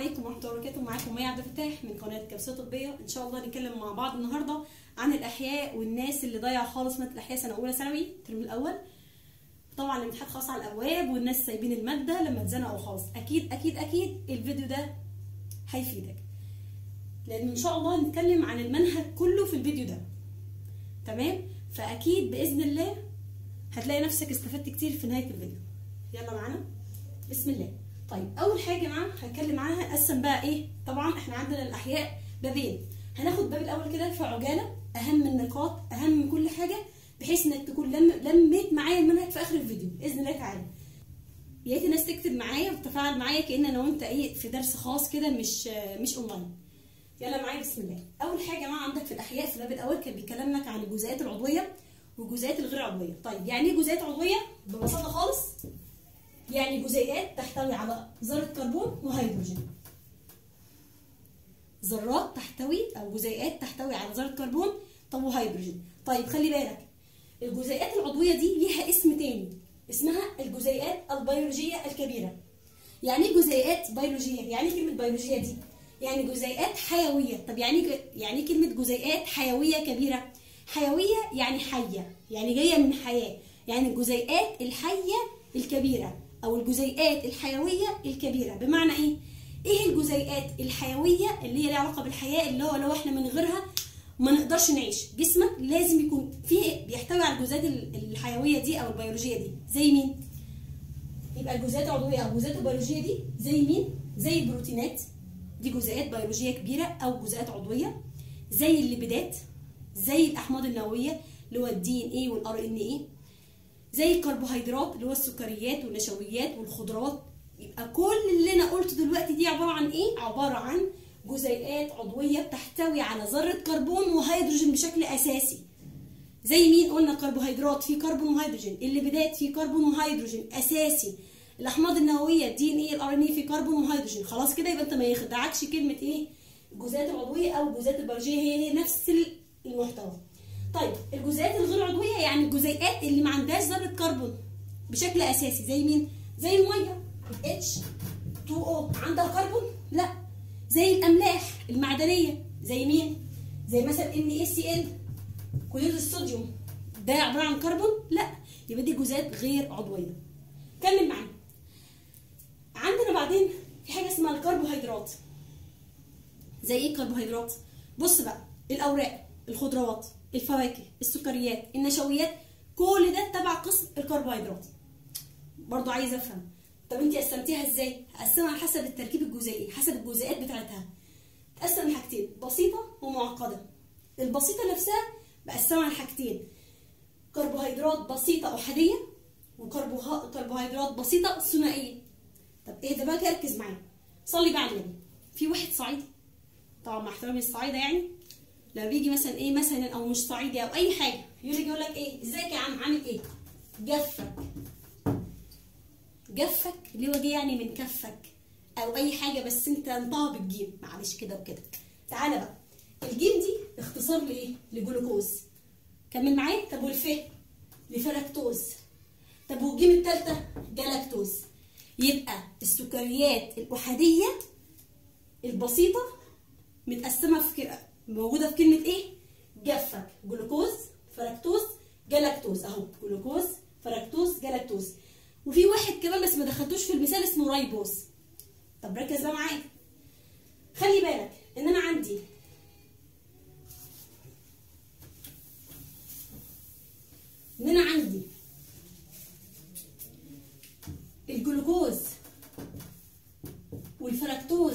عليكم ورحمه الله وبركاته معاكم مي عبد الفتاح من قناه كبسه طبيه ان شاء الله هنتكلم مع بعض النهارده عن الاحياء والناس اللي ضايعه خالص ماده الاحياء سنه اولى ثانوي الترم الاول طبعا الامتحان خلاص على الابواب والناس سايبين الماده لما اتزنقوا خالص اكيد اكيد اكيد الفيديو ده هيفيدك لان ان شاء الله هنتكلم عن المنهج كله في الفيديو ده تمام فاكيد باذن الله هتلاقي نفسك استفدت كتير في نهايه الفيديو يلا معانا بسم الله طيب اول حاجه يا جماعه هنتكلم عنها نقسم بقى ايه طبعا احنا عندنا الاحياء بابين هناخد باب الاول كده في عجاله اهم النقاط اهم من كل حاجه بحيث انك تكون لم لميت معايا المنهج في اخر الفيديو باذن الله تعالى يا ريت الناس تكتب معايا وتتفاعل معايا كان انا وانت ايه في درس خاص كده مش مش اونلاين يلا معايا بسم الله اول حاجه يا جماعه عندك في الاحياء في الباب الاول كان بيكلمك عن الجزيئات العضويه والجزيئات الغير عضويه طيب يعني ايه جزيئات عضويه ببساطه خالص يعني جزيئات تحتوي على ذره كربون وهيدروجين ذرات تحتوي او جزيئات تحتوي على ذره كربون طب وهيدروجين طيب خلي بالك الجزيئات العضويه دي ليها اسم تاني اسمها الجزيئات البيولوجيه الكبيره يعني ايه جزيئات بيولوجيه يعني ايه كلمه بيولوجيه دي يعني جزيئات حيويه طب يعني يعني كلمه جزيئات حيويه كبيره حيويه يعني حيه يعني جايه من حياه يعني الجزيئات الحيه الكبيره او الجزيئات الحيويه الكبيره بمعنى ايه ايه الجزيئات الحيويه اللي هي ليها علاقه بالحياه اللي هو لو احنا من غيرها ما نقدرش نعيش جسمك لازم يكون فيه بيحتوي على الجزيئات الحيويه دي او البيولوجيه دي زي مين يبقى الجزيئات العضويه او الجزيئات البيولوجيه دي زي مين زي البروتينات دي جزيئات بيولوجيه كبيره او جزيئات عضويه زي الليبيدات زي الاحماض النوويه اللي هو الدي ان اي والار ان اي زي الكربوهيدرات اللي هو السكريات والنشويات والخضروات يبقى كل اللي انا قلته دلوقتي دي عباره عن ايه عباره عن جزيئات عضويه بتحتوي على ذره كربون وهيدروجين بشكل اساسي زي مين قلنا الكربوهيدرات فيه كربون وهيدروجين الليبيدات فيه كربون وهيدروجين اساسي الاحماض النوويه دي ان ايه الار ان ايه فيه كربون وهيدروجين خلاص كده يبقى انت ما يخدعكش كلمه ايه الجزيئات العضويه او الجزيئات البيولوجيه هي هي نفس المحتوى طيب الجزيئات الغير عضويه يعني الجزيئات اللي ما عندهاش ذره كربون بشكل اساسي زي مين زي الميه اتش 2 او عندها كربون لا زي الاملاح المعدنيه زي مين زي مثلا ان اي سي ال كلوريد الصوديوم ده عباره عن كربون لا يبقى دي جزيئات غير عضويه كمل معانا عندنا بعدين في حاجه اسمها الكربوهيدرات زي ايه الكربوهيدرات بص بقى الاوراق الخضروات الفواكه السكريات النشويات كل ده تبع قسم الكربوهيدرات برضو عايزه افهم طب انت قسمتيها ازاي هقسمها على حسب التركيب الجزيئي حسب الجزيئات بتاعتها تقسم لحاجتين بسيطه ومعقده البسيطه نفسها بقسمها على حاجتين كربوهيدرات بسيطه احاديه وكربوهيدرات بسيطه ثنائيه طب ايه ده بقى ركز معايا صلي بقى على النبي في واحد صعيدي طبعا مع احترامي الصعايده يعني لما بيجي مثلا ايه مثلا او مش صعيدي او اي حاجه يجي يقول لك ايه ازيك يا عم عامل ايه جفك جفك اللي هو جه يعني من كفك او اي حاجه بس انت انطقها بالجيم معلش كده وكده تعالى بقى الجيم دي اختصار لايه لجلوكوز كمل معايا طب والف لفركتوز طب والجيم الثالثه جلاكتوز يبقى السكريات الاحاديه البسيطه متقسمه في موجوده في كلمه ايه جفك جلوكوز فركتوز جلاكتوز اهو جلوكوز فركتوز جلاكتوز وفي واحد كمان بس ما دخلتوش في المثال اسمه رايبوز طب ركز بقى معايا خلي بالك ان انا عندي ان انا عندي الجلوكوز والفركتوز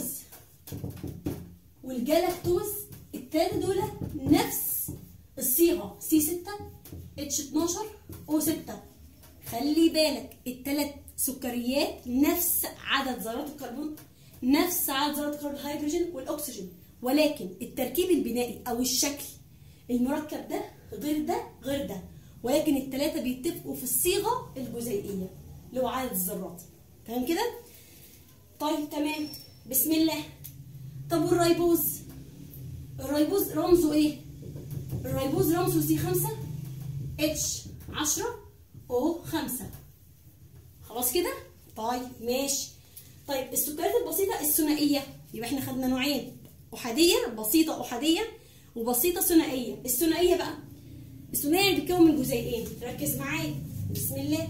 والجلاكتوز التلاته دول نفس الصيغه سي 6 اتش 12 او 6 خلي بالك الثلاث سكريات نفس عدد ذرات الكربون نفس عدد ذرات الهيدروجين والاكسجين ولكن التركيب البنائي او الشكل المركب ده غير ده غير ده ولكن الثلاثه بيتفقوا في الصيغه الجزيئيه اللي هو عدد الذرات تمام كده طيب تمام بسم الله طب والريبوز الريبوز رمزه ايه الريبوز رمزه سي 5 اتش 10 او 5 خلاص كده طيب ماشي طيب السكريات البسيطه البسيطه الثنائيه يبقى احنا خدنا نوعين احاديه بسيطه احاديه وبسيطه ثنائيه الثنائيه بقى الثنائيه بتتكون من جزيئين ركز معايا بسم الله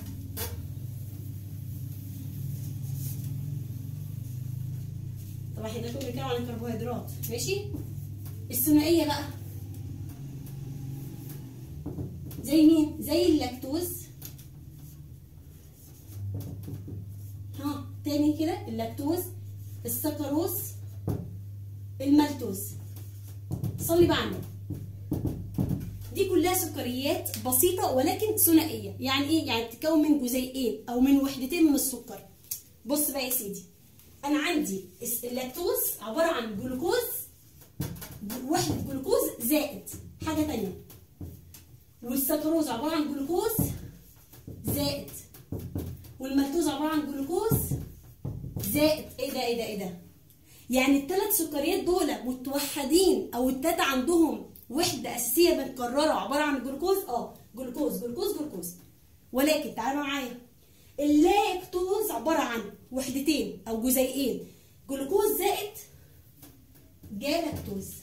طبعا احنا كنا بنتكلم عن الكربوهيدرات ماشي الثنائيه بقى زي مين زي اللاكتوز ها تاني كده اللاكتوز السكروز المالتوز صلي بقى على النبي. دي كلها سكريات بسيطة ولكن ثنائية يعني ايه؟ يعني بتتكون من جزيئين او من وحدتين من السكر بص بقى يا سيدي انا عندي الس- اللاكتوز عبارة عن جلوكوز وحدة جلوكوز زائد حاجة تانية والسكروز عبارة عن جلوكوز زائد والمالتوز عبارة عن جلوكوز زائد ايه ده ايه ده ايه ده يعني الثلاث سكريات دول متوحدين او التلاتة عندهم وحدة أساسية متكررة عبارة عن جلوكوز اه جلوكوز جلوكوز جلوكوز ولكن تعالوا معايا اللاكتوز عبارة عن وحدتين أو جزيئين جلوكوز زائد جالاكتوز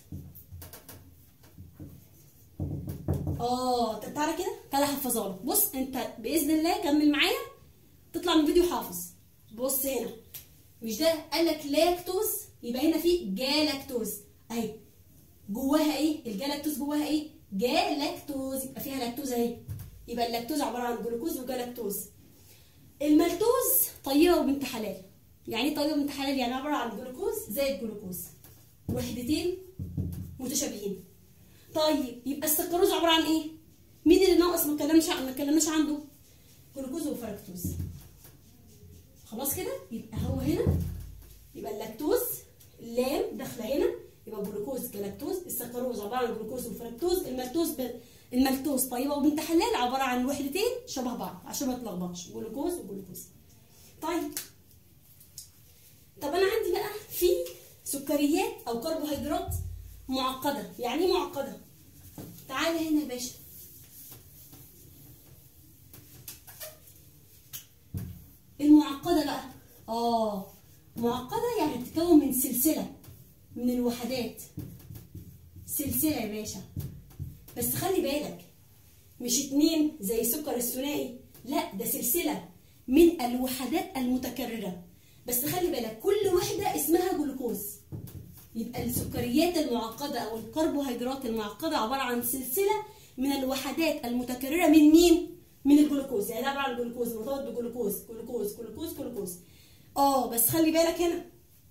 اه طب تعالى كده تعالى احفظها لك بص انت باذن الله كمل معايا تطلع من الفيديو حافظ بص هنا مش ده قال لك لاكتوز يبقى هنا في جالاكتوز اهي جواها ايه الجالاكتوز جواها ايه جالاكتوز يبقى فيها لاكتوز اهي يبقى اللاكتوز عباره عن جلوكوز وجالاكتوز المالتوز طيبه وبنت حلال يعني ايه طيبه وبنت حلال يعني عباره عن جلوكوز زائد جلوكوز وحدتين متشابهين طيب يبقى السكروز عباره عن ايه مين اللي ناقص ما اتكلمناش ما اتكلمناش عنده جلوكوز وفركتوز خلاص كده يبقى هو هنا يبقى اللاكتوز اللام داخله هنا يبقى جلوكوز جلاكتوز السكروز عباره عن جلوكوز وفركتوز المالتوز ب... المالتوز طيبه وبنت حلال عباره عن وحدتين شبه بعض عشان ما تلخبطش جلوكوز وجلوكوز طيب طب انا عندي بقى في سكريات او كربوهيدرات معقده يعني ايه معقده تعالى هنا يا باشا المعقده بقى اه معقده يعني بتتكون من سلسله من الوحدات سلسله يا باشا بس خلي بالك مش اتنين زي سكر الثنائي لا ده سلسله من الوحدات المتكرره بس خلي بالك كل وحده اسمها جلوكوز يبقى السكريات المعقده او الكربوهيدرات المعقده عباره عن سلسله من الوحدات المتكرره من مين من الجلوكوز يعني ده عباره عن جلوكوز مرتبط بجلوكوز جلوكوز جلوكوز جلوكوز اه بس خلي بالك هنا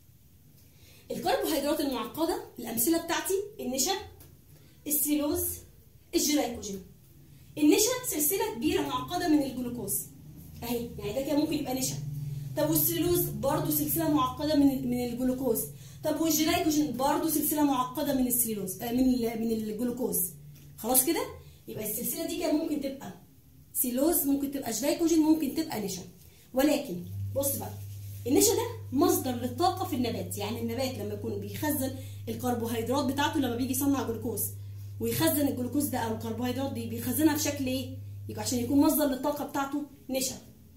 الكربوهيدرات المعقده الامثله بتاعتي النشا السيلوز الجلايكوجين النشا سلسله كبيره معقده من الجلوكوز اهي يعني ده كده ممكن يبقى نشا طب والسيلوز برضو سلسله معقده من من الجلوكوز طب والجلايكوجين برضو سلسله معقده من السيلوز آه، من ال- من الجلوكوز خلاص كده يبقى السلسله دي كده ممكن تبقى سيلوز ممكن تبقى جلايكوجين ممكن تبقى نشا ولكن بص بقى النشا ده مصدر للطاقه في النبات يعني النبات لما يكون بيخزن الكربوهيدرات بتاعته لما بيجي يصنع جلوكوز ويخزن الجلوكوز ده او الكربوهيدرات دي بيخزنها في شكل ايه يبقى عشان يكون مصدر للطاقه بتاعته نشا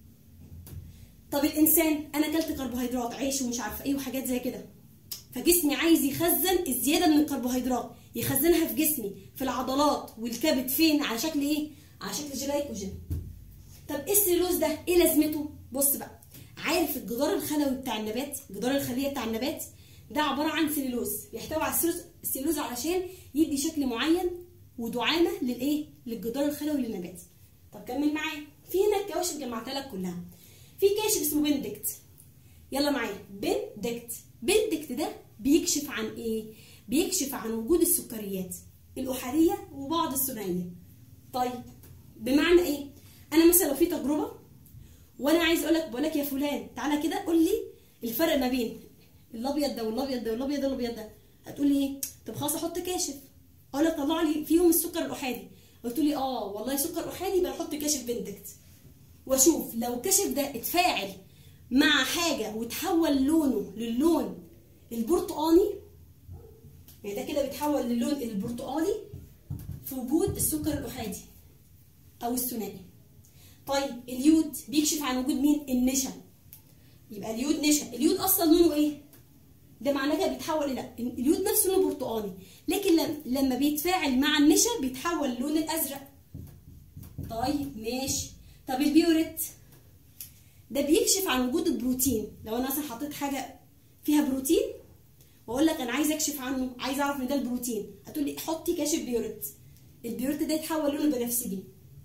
طب الانسان انا اكلت كربوهيدرات عيش ومش عارفه ايه وحاجات زي كده فجسمي عايز يخزن الزياده من الكربوهيدرات يخزنها في جسمي في العضلات والكبد فين على شكل ايه على شكل جلايكوجين طب ايه السيلوز ده ايه لازمته بص بقى عارف الجدار الخلوي بتاع النبات الجدار الخليه بتاع النبات ده عباره عن سيلوز بيحتوي على السيلوز- السيلوز علشان يدي شكل معين ودعامه للايه للجدار الخلوي للنبات طب كمل معايا في هنا الكواشف جمعتها لك كلها في كاشف اسمه بندكت يلا معايا بندكت بندكت ده بيكشف عن ايه بيكشف عن وجود السكريات الاحاديه وبعض الثنائيه طيب بمعنى ايه انا مثلا لو في تجربه وانا عايز اقول لك بقول لك يا فلان تعالى كده قول لي الفرق ما بين الابيض ده والابيض ده والابيض ده والابيض ده هتقول لي ايه طب خلاص احط كاشف اقول لك طلع لي فيهم السكر الاحادي قلت لي اه والله سكر احادي يبقى احط كاشف بندكت واشوف لو الكشف ده اتفاعل مع حاجه وتحول لونه للون البرتقاني يعني ده كده بيتحول للون البرتقاني في وجود السكر الاحادي او الثنائي طيب اليود بيكشف عن وجود مين النشا يبقى اليود نشا اليود اصلا لونه ايه ده معناه كده بيتحول الى اليود نفسه لونه برتقاني لكن لم- لما بيتفاعل مع النشا بيتحول للون الازرق طيب ماشي طب البيوريت ده بيكشف عن وجود البروتين لو انا مثلا حطيت حاجه فيها بروتين واقول لك انا عايز اكشف عنه عايز اعرف ان ده البروتين هتقول لي حطي كاشف بيوريت البيوريت ده يتحول لونه بنفسجي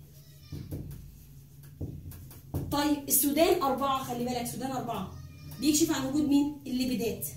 طيب السودان أربعة خلي بالك السودان أربعة بيكشف عن وجود مين؟ الليبيدات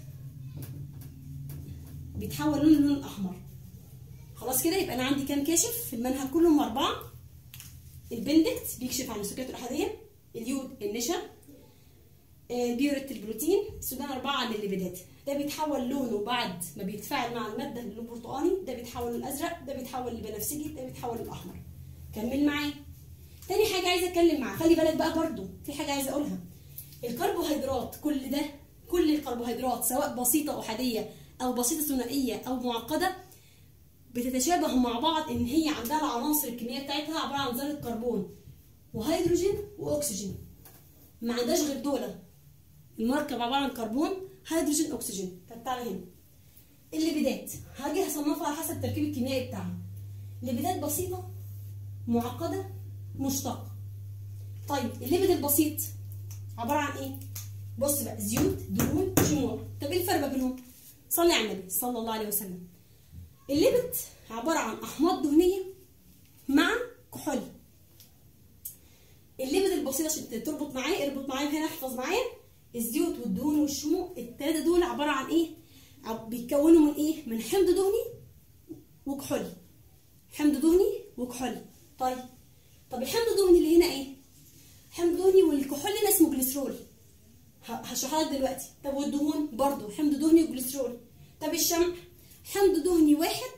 بيتحول لون اللون الأحمر خلاص كده يبقى أنا عندي كام كاشف في المنهج كلهم أربعة البندكت بيكشف عن السكريات الأحادية اليود النشا آه، بيوريت البروتين السودان أربعة عن الليبيدات ده بيتحول لونه بعد ما بيتفاعل مع المادة اللون برتقاني ده بيتحول للأزرق ده بيتحول لبنفسجي ده بيتحول للأحمر كمل معايا تاني حاجة عايزة اتكلم معاها خلي بالك بقى برضو في حاجة عايزة اقولها الكربوهيدرات كل ده كل الكربوهيدرات سواء بسيطة أحادية أو بسيطة ثنائية أو معقدة بتتشابه مع بعض إن هي عندها العناصر الكيميائية بتاعتها عبارة عن ذرة كربون وهيدروجين وأكسجين ما عندهاش غير دول المركب عبارة عن كربون هيدروجين أكسجين طب تعالى هنا الليبيدات هاجي هصنفها على حسب التركيب الكيميائي بتاعها ليبيدات بسيطة معقدة مشتقة طيب الليبيد البسيط عبارة عن ايه؟ بص بقى زيوت دهون شموع طب ايه الفرق ما بينهم؟ صلي على النبي صلى الله عليه وسلم الليبيد عبارة عن أحماض دهنية مع كحول الليبيد البسيط عشان تربط معايا اربط معايا هنا احفظ معايا الزيوت والدهون والشموع التلاتة دول عبارة عن ايه؟ عب- بيتكونوا من ايه؟ من حمض دهني وكحول حمض دهني وكحول طيب طب الحمض الدهني اللي هنا ايه؟ حمض دهني والكحول هنا اسمه جليسرول ه- هشرحها لك دلوقتي طب والدهون برضو حمض دهني وجليسرول طب الشمع حمض دهني واحد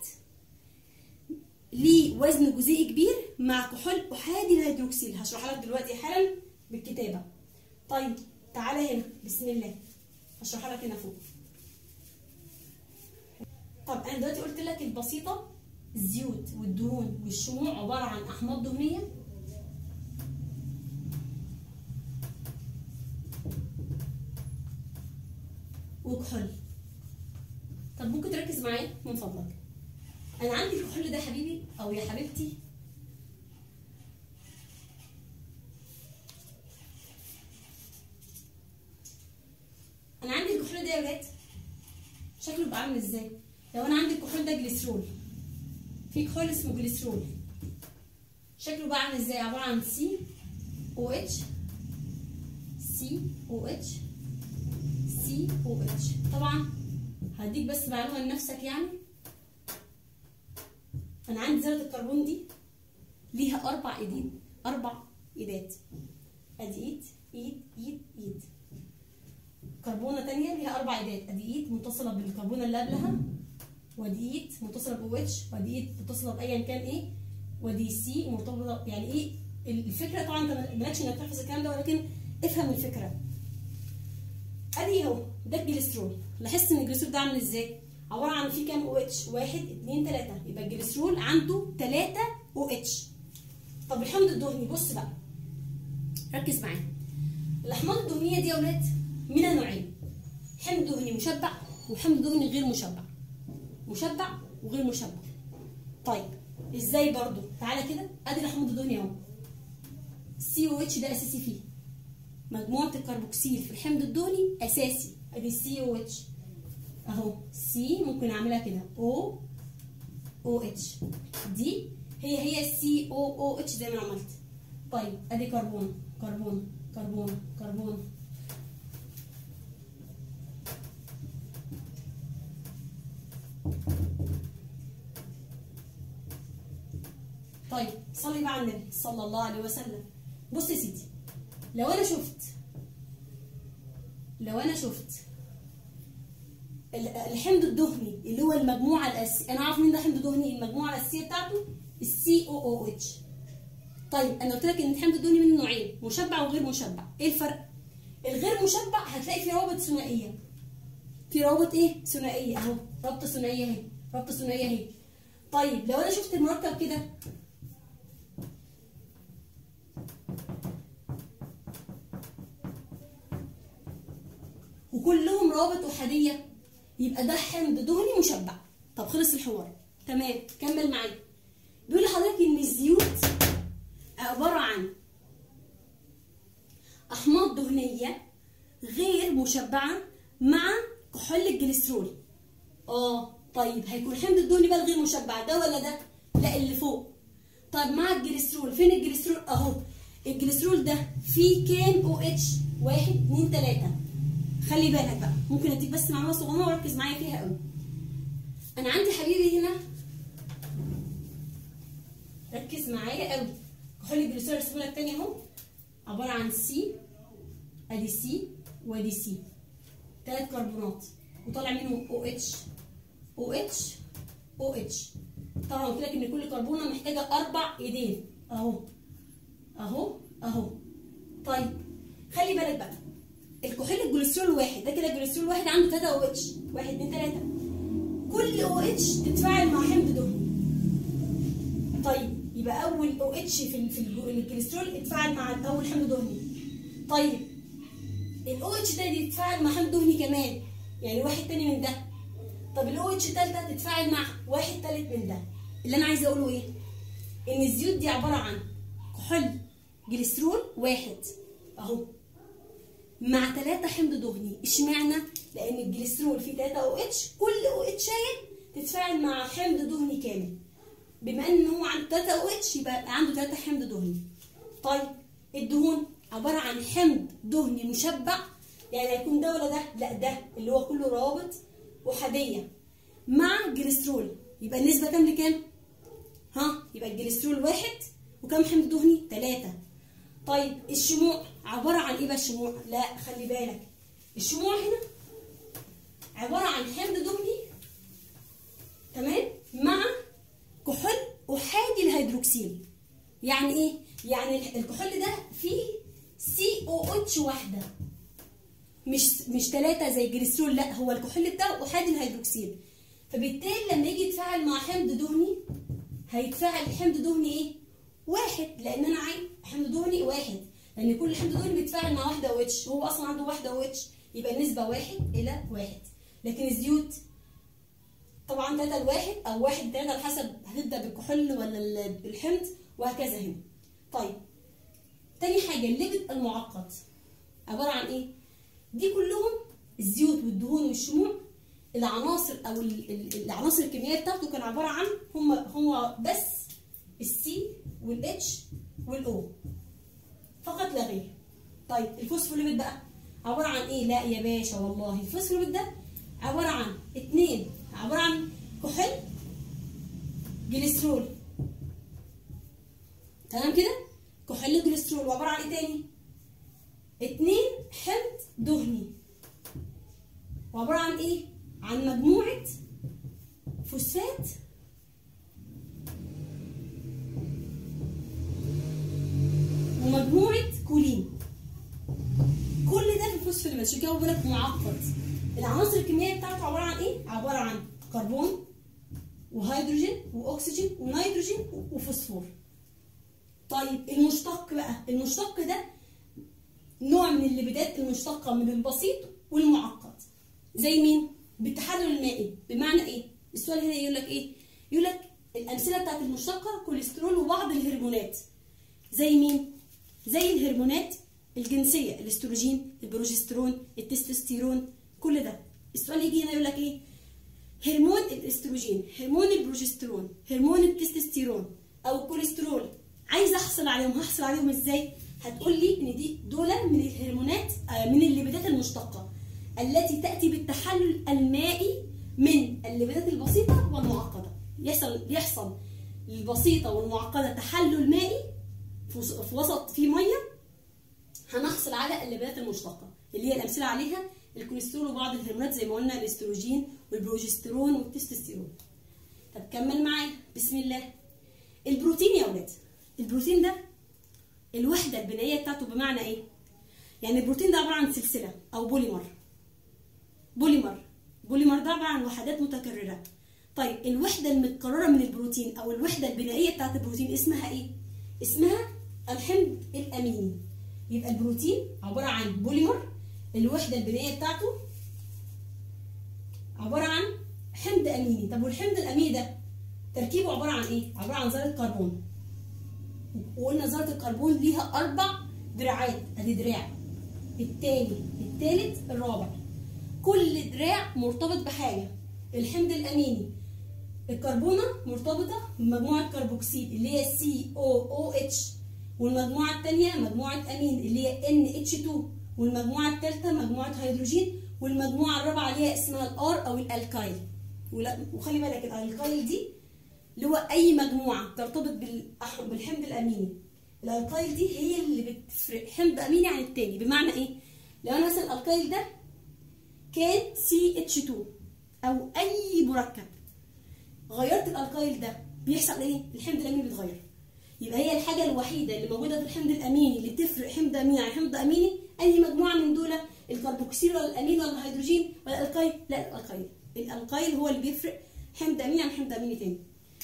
ليه وزن جزيئي كبير مع كحول احادي الهيدروكسيل هشرحها لك دلوقتي حالا بالكتابه طيب تعالى هنا بسم الله هشرحها لك هنا فوق طب انا دلوقتي قلت لك البسيطه الزيوت والدهون والشموع عباره عن احماض دهنيه وكحول طب ممكن تركز معايا من فضلك انا عندي الكحول ده يا حبيبي او يا حبيبتي انا عندي الكحول ده يا ولاد شكله بيبقى عامل ازاي لو انا عندي الكحول ده جليسرول في كحول اسمه جليسرول شكله بقى عامل ازاي عباره عن سي او اتش سي او اتش سي او اتش طبعا هديك بس معلومه لنفسك يعني انا عندي ذره الكربون دي ليها اربع ايدين اربع ايدات ادي ايد ايد ايد ايد كربونه تانية ليها اربع ايدات ادي ايد متصله بالكربونه اللي قبلها ودي ايد متصله بو اتش ودي ايد متصله بايا كان ايه ودي سي مرتبطه يعني ايه الفكره طبعا انت مالكش انك تحفظ الكلام ده ولكن افهم الفكره ادي اهو ده الجليسرول لاحظت ان الجليسرول ده عامل ازاي عباره عن فيه كام او اتش واحد اتنين تلاته يبقى الجليسرول عنده تلاته او اتش طب الحمض الدهني بص بقى ركز معايا الاحماض الدهنيه دي يا ولاد منها نوعين حمض دهني مشبع وحمض دهني غير مشبع مشبع وغير مشبع طيب ازاي برضو تعالى كده ادي الاحماض الدهني اهو السي او اتش ده اساسي فيه مجموعة الكربوكسيل في الحمض الدهني أساسي أدي السي او اتش أهو سي ممكن أعملها كده او او اتش دي هي هي السي او او اتش زي ما أنا عملت طيب أدي كربون كربون كربون كربون طيب صلي بقى على النبي صلى الله عليه وسلم بص يا سيدي لو انا شفت لو انا شفت ال- الحمض الدهني اللي هو المجموعه الاساسيه انا عارف مين ده حمض دهني المجموعه الاساسيه بتاعته السي او او اتش طيب انا قلت لك ان الحمض الدهني منه نوعين مشبع وغير مشبع ايه الفرق الغير مشبع هتلاقي فيه روابط ثنائيه في روابط ايه ثنائيه اهو رابطه ثنائيه اهي رابطه ثنائيه اهي طيب لو انا شفت المركب كده وكلهم روابط احاديه يبقى ده حمض دهني مشبع طب خلص الحوار تمام كمل معايا بيقول لحضرتك ان الزيوت عباره عن احماض دهنيه غير مشبعه مع كحول الجليسرول اه طيب هيكون الحمض الدهني بقى الغير مشبع ده ولا ده لا اللي فوق طب مع الجليسرول فين الجليسرول اهو الجليسرول ده فيه كام او اتش واحد اتنين تلاته خلي بالك بقى ممكن اديك بس معلومه صغننه وركز معايا فيها قوي انا عندي حبيبي هنا ركز معايا قوي كحول الجليسرول الرسمه لك تاني اهو عباره عن سي ادي سي وادي سي ثلاث كربونات وطالع منهم او اتش او اتش او اتش طبعا قلت لك ان كل كربونه محتاجه اربع ايدين اهو اهو اهو طيب خلي بالك بقى الكحول الجليسرول واحد ده كده الجليسرول واحد عنده 3 او اتش 1 2 3 كل او اتش تتفاعل مع حمض دهني طيب يبقى اول او اتش في ال- في الج- الجليسرول اتفاعل مع اول حمض دهني طيب الاو اتش ده يتفاعل مع حمض دهني كمان يعني واحد تاني من ده طب الاو اتش التالتة تتفاعل مع واحد تالت من ده اللي انا عايزه اقوله ايه ان الزيوت دي عباره عن كحول جليسرول واحد اهو مع ثلاثة حمض دهني اشمعنى لان الجليسرول فيه 3 او اتش كل او اتش تتفاعل مع حمض دهني كامل بما ان هو عنده 3 او اتش يبقى عنده 3 حمض دهني طيب الدهون عباره عن حمض دهني مشبع يعني هيكون ده ولا ده لا ده اللي هو كله روابط احاديه مع جليسرول يبقى النسبه كام لكام ها يبقى الجليسرول واحد وكم حمض دهني ثلاثة طيب الشموع عبارة عن ايه بقى الشموع لا خلي بالك الشموع هنا عبارة عن حمض دهني تمام مع كحول احادي الهيدروكسيل يعني ايه يعني الكحول ده فيه سي او اتش واحده مش مش ثلاثه زي الجليسرول لا هو الكحول بتاعه احادي الهيدروكسيل فبالتالي لما يجي يتفاعل مع حمض دهني هيتفاعل حمض دهني ايه واحد لان انا عايز حمض دهني واحد لان كل حمض دهني بيتفاعل مع واحده او اتش هو اصلا عنده واحده او اتش يبقى النسبه واحد الى واحد لكن الزيوت طبعا 3 لواحد او واحد 3 على حسب هتبدا بالكحول ولا ال- الحمض وهكذا هنا طيب تاني حاجه الليبيد المعقد عباره عن ايه دي كلهم الزيوت والدهون والشموع العناصر او ال- ال- العناصر الكيميائيه بتاعته كان عباره عن هم هو بس السي والاتش والاو فقط لا غير طيب الفوسفوليبيد بقى عباره عن ايه لا يا باشا والله الفوسفوليبيد ده عباره عن اتنين عباره عن كحول جليسرول تمام كده كحول جليسرول وعباره عن ايه تاني اتنين حمض دهني وعباره عن ايه عن مجموعه فوسفات ومجموعه كولين كل ده في الفوسفوليبيد عشان كده بقول لك معقد العناصر الكيميائيه بتاعته عباره عن ايه عباره عن كربون وهيدروجين واكسجين ونيتروجين وفوسفور طيب المشتق بقى المشتق ده نوع من الليبيدات المشتقه من البسيط والمعقد زي مين بالتحلل المائي بمعنى ايه السؤال هنا يقول لك ايه يقول لك الامثله بتاعت المشتقه كوليسترول وبعض الهرمونات زي مين زي الهرمونات الجنسيه الاستروجين البروجسترون التستوستيرون كل ده السؤال يجي هنا يقول لك ايه هرمون الاستروجين هرمون البروجسترون هرمون التستوستيرون او الكوليسترول عايزه احصل عليهم هحصل عليهم ازاي هتقول لي ان دي دول من الهرمونات آه، من الليبيدات المشتقه التي تاتي بالتحلل المائي من الليبيدات البسيطه والمعقده يحصل يحصل البسيطه والمعقده تحلل مائي في وس- في وسط فيه ميه هنحصل على الليبيدات المشتقه اللي هي الامثله عليها الكوليسترول وبعض الهرمونات زي ما قلنا الاستروجين والبروجسترون والتستوستيرون طب كمل معايا بسم الله البروتين يا ولاد البروتين ده الوحده البنائيه بتاعته بمعنى ايه يعني البروتين ده عباره عن سلسله او بوليمر بوليمر بوليمر ده عباره عن وحدات متكرره طيب الوحده المتكرره من البروتين او الوحده البنائيه بتاعت البروتين اسمها ايه اسمها الحمض الاميني يبقى البروتين عباره عن بوليمر الوحده البنائيه بتاعته عباره عن حمض اميني طب والحمض الاميني ده تركيبه عباره عن ايه عباره عن ذره كربون وقلنا ذره الكربون ليها اربع دراعات ادي دراع التاني التالت الرابع كل دراع مرتبط بحاجه الحمض الاميني الكربونه مرتبطه بمجموعه كربوكسيل اللي هي سي او او اتش والمجموعه الثانيه مجموعه امين اللي هي ان اتش 2 والمجموعه الثالثه مجموعه هيدروجين والمجموعه الرابعه اللي هي اسمها الار او الالكايل وخلي بالك الالكايل دي اللي هو اي مجموعه ترتبط بالحمض الاميني الالكايل دي هي اللي بتفرق حمض اميني عن التاني بمعنى ايه لو انا مثلا الالكايل ده كان سي اتش 2 او اي مركب غيرت الالكايل ده بيحصل ايه الحمض الاميني بيتغير يبقى هي الحاجه الوحيده اللي موجوده في الحمض الاميني اللي تفرق حمض اميني عن حمض اميني اي مجموعه من دول الكربوكسيل ولا الامين ولا الهيدروجين ولا الالكايل لا الالكايل الالكايل هو اللي بيفرق حمض اميني عن حمض اميني تاني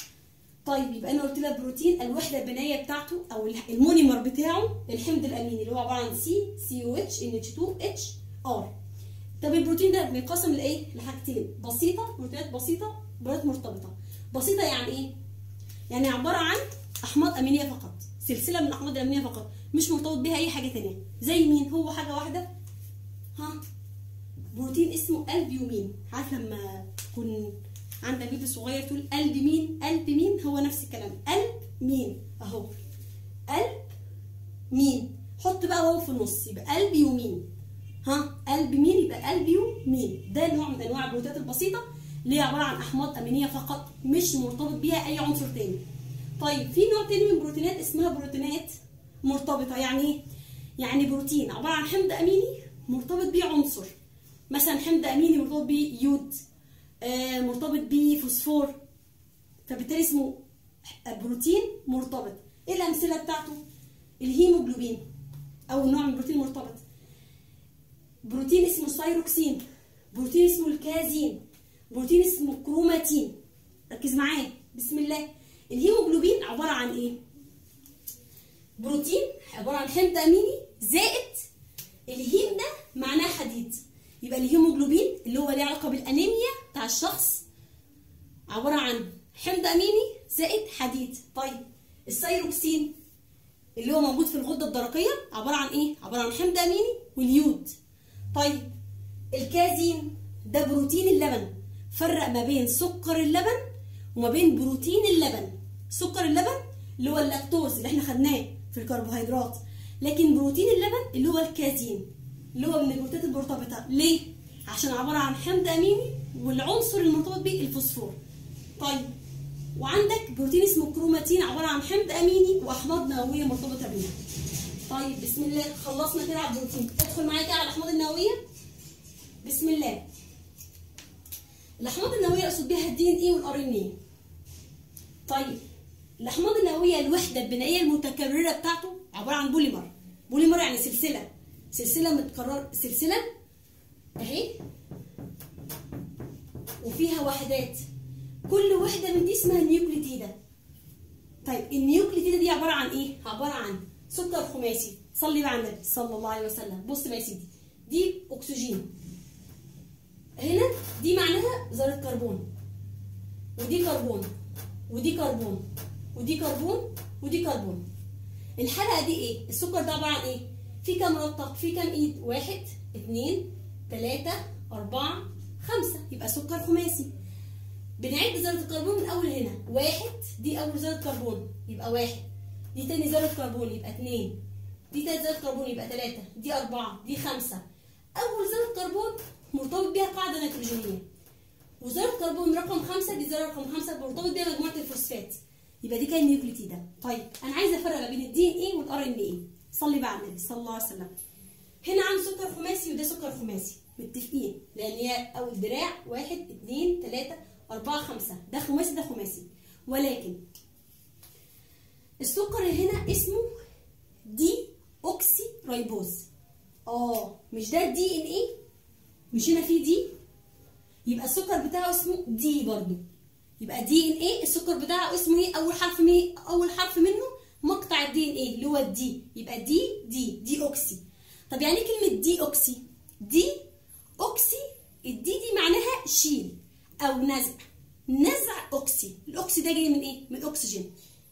طيب يبقى انا قلت لها بروتين الوحده البنائيه بتاعته او المونيمر بتاعه الحمض الاميني اللي هو عباره عن سي سي او اتش ان اتش 2 اتش ار طب البروتين ده بينقسم لايه لحاجتين بسيطه بروتينات بسيطه بروتينات مرتبطه بسيطه يعني ايه يعني عباره عن احماض امينيه فقط سلسله من الاحماض الامينيه فقط مش مرتبط بيها اي حاجه ثانيه زي مين هو حاجه واحده ها بروتين اسمه البيومين عارف لما تكون عندك بيبي صغير تقول قلب مين قلب مين هو نفس الكلام قلب مين اهو قلب مين حط بقى واو في النص يبقى قلب يومين ها قلب مين يبقى قلب يومين ده نوع من انواع البروتينات البسيطه اللي هي عباره عن احماض امينيه فقط مش مرتبط بيها اي عنصر تاني طيب في نوع تاني من البروتينات اسمها بروتينات مرتبطه يعني ايه يعني بروتين عباره عن حمض اميني مرتبط بيه عنصر مثلا حمض اميني مرتبط بيه يود آه مرتبط بيه فوسفور فبالتالي اسمه بروتين مرتبط ايه الامثله بتاعته الهيموجلوبين او نوع من البروتين المرتبط بروتين اسمه السايروكسين بروتين اسمه الكازين بروتين اسمه كروماتين ركز معايا بسم الله الهيموجلوبين عباره عن ايه بروتين عباره عن حمض اميني زائد الهيم ده معناه حديد يبقى الهيموجلوبين اللي هو ليه علاقه بالانيميا بتاع الشخص عباره عن حمض اميني زائد حديد طيب السيروكسين اللي هو موجود في الغده الدرقيه عباره عن ايه عباره عن حمض اميني واليود طيب الكازين ده بروتين اللبن فرق ما بين سكر اللبن وما بين بروتين اللبن سكر اللبن اللي هو اللاكتوز اللي احنا خدناه في الكربوهيدرات لكن بروتين اللبن اللي هو الكازين اللي هو من البروتينات المرتبطه ليه عشان عباره عن حمض اميني والعنصر المرتبط به الفوسفور طيب وعندك بروتين اسمه كروماتين عباره عن حمض اميني واحماض نوويه مرتبطه بيه طيب بسم الله خلصنا كده على البروتين ادخل معايا كده على الاحماض النوويه بسم الله الاحماض النوويه اقصد بيها الدي ان اي والار ان اي طيب الاحماض النوويه الوحده البنائيه المتكرره بتاعته عباره عن بوليمر بوليمر يعني سلسله سلسله متكرره سلسله اهي وفيها وحدات كل وحده من دي اسمها نيوكليتيدا طيب النيوكليتيدا دي عباره عن ايه عباره عن سكر خماسي صلي بقى على النبي صلى الله عليه وسلم بص بقى يا سيدي دي اكسجين هنا دي معناها ذره كربون ودي كربون ودي كربون ودي كربون ودي كربون الحلقه دي ايه السكر ده عباره عن ايه في كام ربطه في كام ايد واحد اتنين تلاته اربعه خمسه يبقى سكر خماسي بنعد ذره الكربون من اول هنا واحد دي اول ذره كربون يبقى واحد دي تاني ذره كربون يبقى اتنين دي تالت ذره كربون يبقى تلاته دي اربعه دي خمسه اول ذره كربون مرتبط بيها قاعده نيتروجينيه وذره كربون رقم خمسه دي ذره رقم خمسه مرتبط بيها مجموعه الفوسفات يبقى دي كان نيوكليتيدا طيب انا عايزه افرق ما بين الدي ان اي والار ان اي صلي بقى على النبي صلى الله عليه وسلم هنا عن سكر خماسي وده سكر خماسي متفقين لان هي اول دراع واحد اثنين ثلاثه اربعه خمسه ده خماسي ده خماسي ولكن السكر هنا اسمه دي اوكسي رايبوز اه مش ده دي ان ايه مش هنا في دي يبقى السكر بتاعه اسمه دي برضو يبقى دي ان ايه السكر بتاعه اسمه ايه اول حرف مي اول حرف منه مقطع الدي ان ايه اللي هو الدي يبقى دي دي دي اوكسي طب يعني كلمه دي اوكسي دي اوكسي الدي دي معناها شيل او نزع نزع اوكسي الاوكسي ده جاي من ايه من اكسجين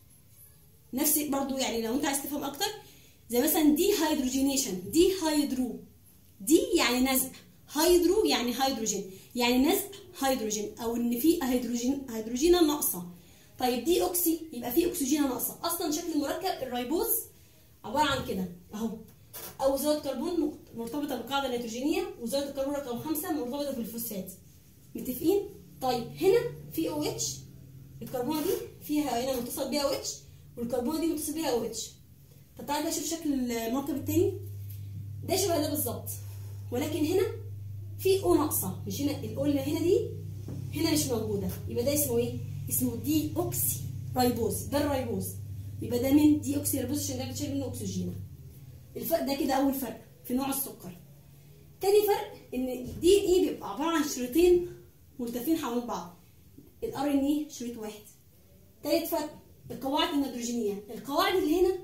نفس برضو يعني لو انت عايز تفهم اكتر زي مثلا دي هيدروجينيشن دي هيدرو دي يعني نزع هيدرو يعني هيدروجين يعني نزع هيدروجين او ان في هيدروجين هيدروجينه ناقصه طيب دي اوكسي يبقى في اكسجينه ناقصه اصلا شكل المركب الريبوز عباره عن كده اهو او ذره كربون مرتبطه بالقاعده النيتروجينيه وذره الكربون رقم خمسة مرتبطه بالفوسفات متفقين طيب هنا في او اتش الكربونه دي فيها هنا متصل بيها او اتش والكربونه دي متصل بيها او اتش طب تعالى نشوف شكل المركب التاني ده شبه ده بالظبط ولكن هنا في او ناقصه مش هنا الاو اللي هنا دي هنا مش موجوده يبقى ده اسمه ايه اسمه دي اوكسي رايبوز ده الرايبوز يبقى ده من دي اوكسي رايبوز عشان ده بتشيل منه اكسجين الفرق ده كده اول فرق في نوع السكر تاني فرق ان الدي ان اي بيبقى عباره عن شريطين ملتفين حوالين بعض الار ان اي شريط واحد تالت فرق القواعد النيتروجينيه القواعد اللي هنا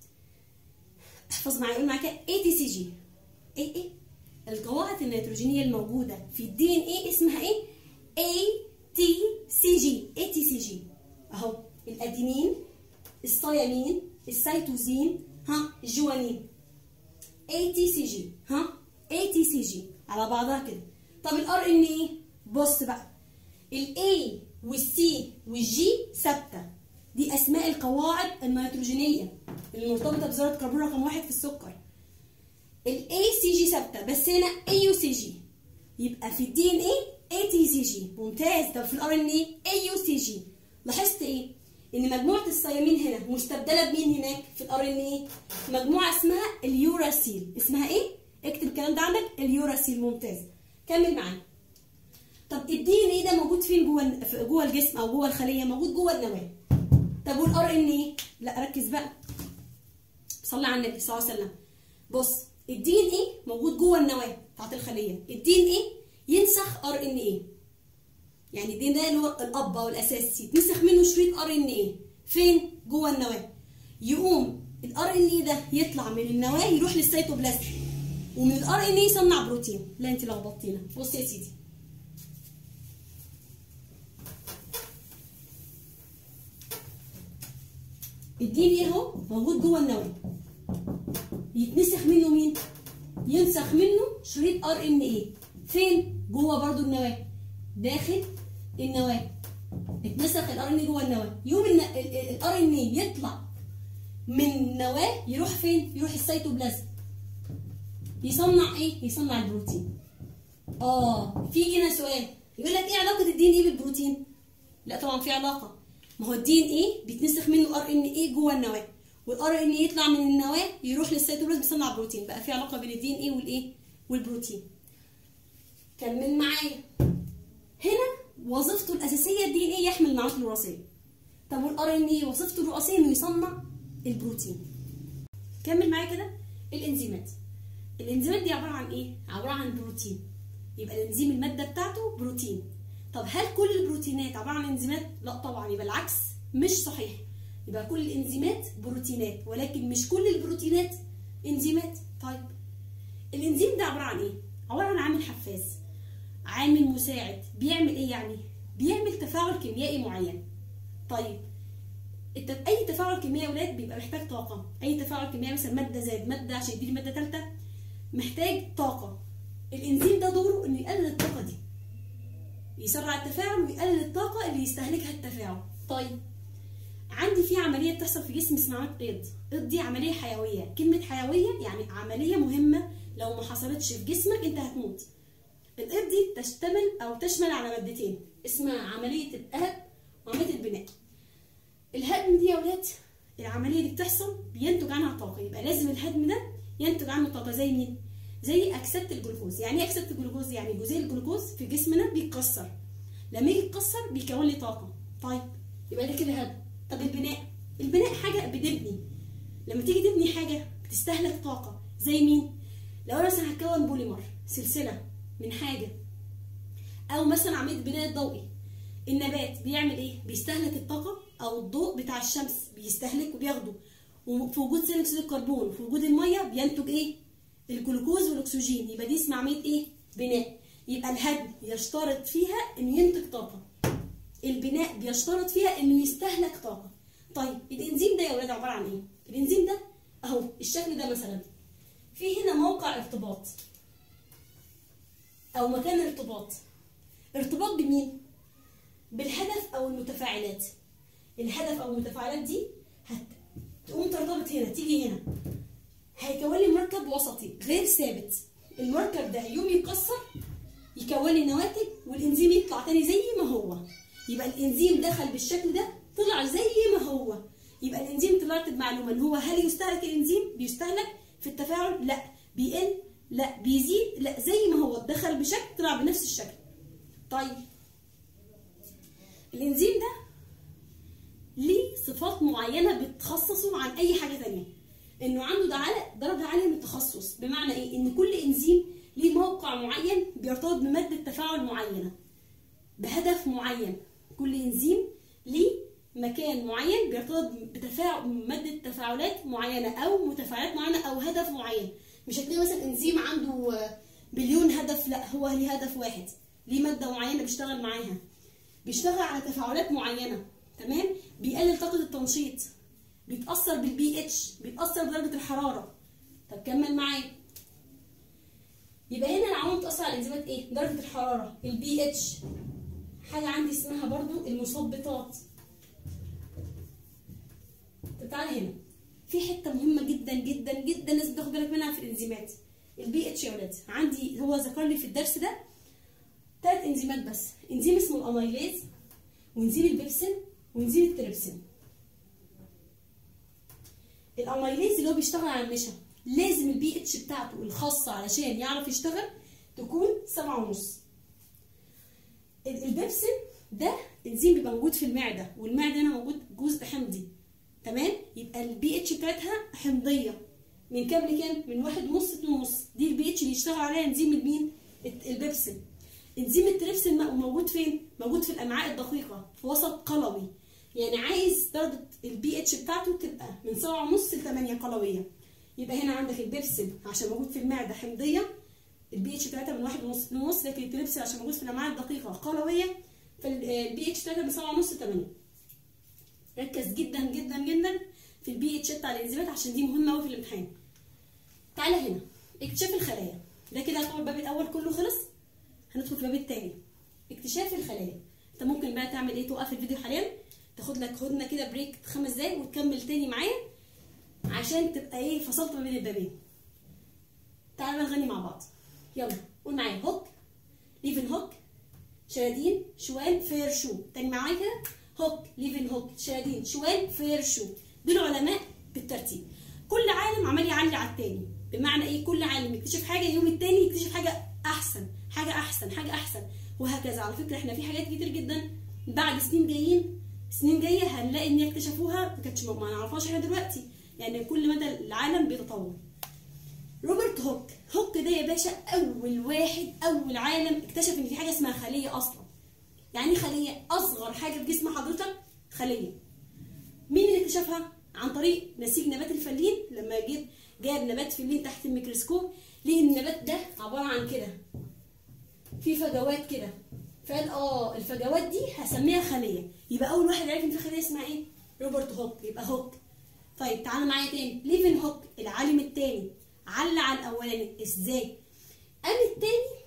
احفظ معايا قول معايا اي تي سي جي ايه ايه القواعد النيتروجينيه الموجوده في الدي ان اي اسمها ايه اي تي سي جي اي تي سي جي اهو الادينين الصيامين السيتوزين ها الجوانين اي تي سي جي ها اي تي سي جي على بعضها كده طب الار ان ايه بص بقى الاي والسي والجي ثابته دي اسماء القواعد النيتروجينيه اللي مرتبطه بذره كربون رقم واحد في السكر الاي سي جي ثابته بس هنا اي يو سي جي يبقى في الدي ان اي اي تي سي جي ممتاز طب في الار ان اي اي يو سي جي لاحظت ايه ان مجموعه الصيامين هنا مستبدله بمين هناك في الار ان اي مجموعه اسمها اليوراسيل اسمها ايه اكتب الكلام ده عندك اليوراسيل ممتاز كمل معايا طب الدي ان اي ده موجود فين جوه جوه الجسم او جوه الخليه موجود جوه النواه طب والار ان اي لا ركز بقى صلي على النبي صلى الله عليه وسلم بص الدي ان اي موجود جوه النواه بتاعت الخليه الدي ان اي ينسخ ار ان اي يعني الدي ان ده اللي هو الاب او الاساس يتنسخ منه شريط ار ان اي فين جوه النواه يقوم الار ان اي ده يطلع من النواه يروح للسيتوبلازم ومن الار ان اي يصنع بروتين لا انت لخبطتينا بص يا سيدي الدي ان ايه اهو موجود جوه النواه يتنسخ منه مين ينسخ منه شريط ار ان ايه فين جوه برضو النواه داخل النواه اتنسخ الار ان جوه النواه يوم الار ان يطلع من النواه يروح فين يروح السيتوبلازم يصنع ايه يصنع البروتين اه في هنا سؤال يقول لك ايه علاقه الدي ان ايه بالبروتين لا طبعا في علاقه ما هو الدي ان ايه بيتنسخ منه ار ان ايه جوه النواه والار ان ايه يطلع من النواه يروح للسيتوبلازم يصنع بروتين بقى في علاقه بين الدي ان ايه والايه والبروتين كمل معايا هنا وظيفته الاساسيه الدي ان ايه يحمل العناصر الوراثيه طب والار ان ايه وظيفته الرئيسيه انه يصنع البروتين كمل معايا كده الانزيمات الانزيمات دي عباره عن ايه عباره عن بروتين يبقى الانزيم الماده بتاعته بروتين طب هل كل البروتينات عباره عن انزيمات لا طبعا يبقى العكس مش صحيح يبقى كل الانزيمات بروتينات ولكن مش كل البروتينات انزيمات طيب الانزيم ده عباره عن ايه عباره عن عامل حفاز عامل مساعد بيعمل ايه يعني بيعمل تفاعل كيميائي معين طيب اي تفاعل كيميائي يا ولاد بيبقى محتاج طاقه اي تفاعل كيميائي مثلا ماده زائد ماده عشان يديني ماده ثالثه محتاج طاقه الانزيم ده دوره انه يقلل الطاقه دي يسرع التفاعل ويقلل الطاقه اللي يستهلكها التفاعل طيب عندي في عمليه بتحصل في جسمي اسمها قيض قيض دي عمليه حيويه كلمه حيويه يعني عمليه مهمه لو ما حصلتش في جسمك انت هتموت القيض دي تشتمل او تشمل على مادتين اسمها عمليه الهدم وعمليه البناء الهدم دي يا ولاد العمليه دي بتحصل بينتج عنها طاقه يبقى لازم الهدم ده ينتج عنه طاقه زي مين زي اكسده الجلوكوز يعني ايه اكسده الجلوكوز يعني جزيء الجلوكوز في جسمنا بيتكسر لما يجي يتكسر بيكون لي طاقه طيب يبقى ده كده هدم طب البناء البناء حاجه بتبني لما تيجي تبني حاجه بتستهلك طاقه زي مين لو انا مثلا هكون بوليمر سلسله من حاجه او مثلا عمليه بناء ضوئي النبات بيعمل ايه بيستهلك الطاقه او الضوء بتاع الشمس بيستهلك وبياخده وفي وجود ثاني اكسيد الكربون وفي وجود الميه بينتج ايه الجلوكوز والاكسجين يبقى دي اسمها عمليه ايه بناء يبقى الهدم يشترط فيها انه ينتج طاقه البناء بيشترط فيها انه يستهلك طاقه طيب الانزيم ده يا ولاد عباره عن ايه الانزيم ده اهو الشكل ده مثلا في هنا موقع ارتباط او مكان ارتباط ارتباط بمين بالهدف او المتفاعلات الهدف او المتفاعلات دي هتقوم ترتبط هنا تيجي هنا هيكون لي مركب وسطي غير ثابت المركب ده يوم يتكسر يكون لي نواتج والانزيم يطلع تاني زي ما هو يبقى الانزيم دخل بالشكل ده طلع زي ما هو يبقى الانزيم طلعت بمعلومه ان هو هل يستهلك الانزيم بيستهلك في التفاعل لا بيقل لا بيزيد لا زي ما هو دخل بشكل طلع بنفس الشكل طيب الانزيم ده ليه صفات معينه بتخصصه عن اي حاجه تانية انه عنده درجه عاليه من التخصص بمعنى ايه ان كل انزيم ليه موقع معين بيرتبط بماده تفاعل معينه بهدف معين كل انزيم ليه مكان معين بيرتبط بتفاعل ماده تفاعلات معينه او متفاعلات معينه او هدف معين مش هتلاقي مثلا انزيم عنده بليون هدف لا هو ليه هدف واحد ليه ماده معينه بيشتغل معاها بيشتغل على تفاعلات معينه تمام بيقلل طاقه التنشيط بيتاثر بالبي اتش بيتاثر بدرجه الحراره طب كمل معايا يبقى هنا العوامل بتاثر على الانزيمات ايه درجه الحراره البي اتش حاجه عندي اسمها برضو المثبطات طب تعالى هنا في حته مهمه جدا جدا جدا لازم تاخد بالك منها في الانزيمات البي اتش يا ولاد عندي هو ذكر لي في الدرس ده ثلاث انزيمات بس انزيم اسمه الاميليز وانزيم البيبسين وانزيم التريبسين الاميليز اللي هو بيشتغل على النشا لازم البي اتش بتاعته الخاصه علشان يعرف يشتغل تكون سبعة ونص البيبسين ده انزيم بيبقى موجود في المعده والمعده هنا موجود جزء حمضي تمام يبقى البي اتش بتاعتها حمضيه من كام لكام من واحد ونص اتنين ونص دي البي اتش اللي يشتغل عليها انزيم المين البيبسين انزيم التريبسين موجود فين موجود في الامعاء الدقيقه في وسط قلوي يعني عايز درجه البي اتش بتاعته تبقى من سبعة ونص ل 8 قلويه يبقى هنا عندك البيبسين عشان موجود في المعده حمضيه البي اتش بتاعتها من واحد ونص اتنين ونص لكن التريبسين عشان موجود في الامعاء الدقيقه قلويه فالبي اتش بتاعتها من سبعة ونص ل 8 ركز جدا جدا جدا في البي اتش بتاع الانزيمات عشان دي مهمه قوي في الامتحان تعالى هنا اكتشاف الخلايا ده كده يعتبر الباب الاول كله خلص هندخل في الباب الثاني اكتشاف الخلايا انت ممكن بقى تعمل ايه توقف الفيديو حاليا تاخد لك هدنه كده بريك خمس دقايق وتكمل تاني معايا عشان تبقى ايه فصلت ما بين البابين تعالى نغني مع بعض يلا قول معايا هوك ليفن هوك شرادين شوال فير شو تاني معايا كده هوك ليفن هوك شرادين شوال فير شو دول علماء بالترتيب كل عالم عمال يعلي على التاني بمعنى ايه كل عالم يكتشف حاجه يوم التاني يكتشف حاجه احسن حاجه احسن حاجه احسن وهكذا على فكره احنا في حاجات كتير جدا بعد سنين جايين سنين جايه هنلاقي ان اكتشفوها ما كانتش ما نعرفهاش احنا دلوقتي يعني كل مدى العالم بيتطور روبرت هوك هوك ده يا باشا اول واحد اول عالم اكتشف ان في حاجه اسمها خليه اصلا يعني خليه اصغر حاجه في جسم حضرتك خليه مين اللي اكتشفها عن طريق نسيج نبات الفلين لما جيب جاب نبات فلين تحت الميكروسكوب ليه النبات ده عباره عن كده في فجوات كده فقال اه الفجوات دي هسميها خليه يبقى اول واحد عرف ان في خليه اسمها ايه روبرت هوك يبقى هوك طيب تعالى معايا تاني ليفن هوك العالم التاني علّى على الاولاني ازاي قام التاني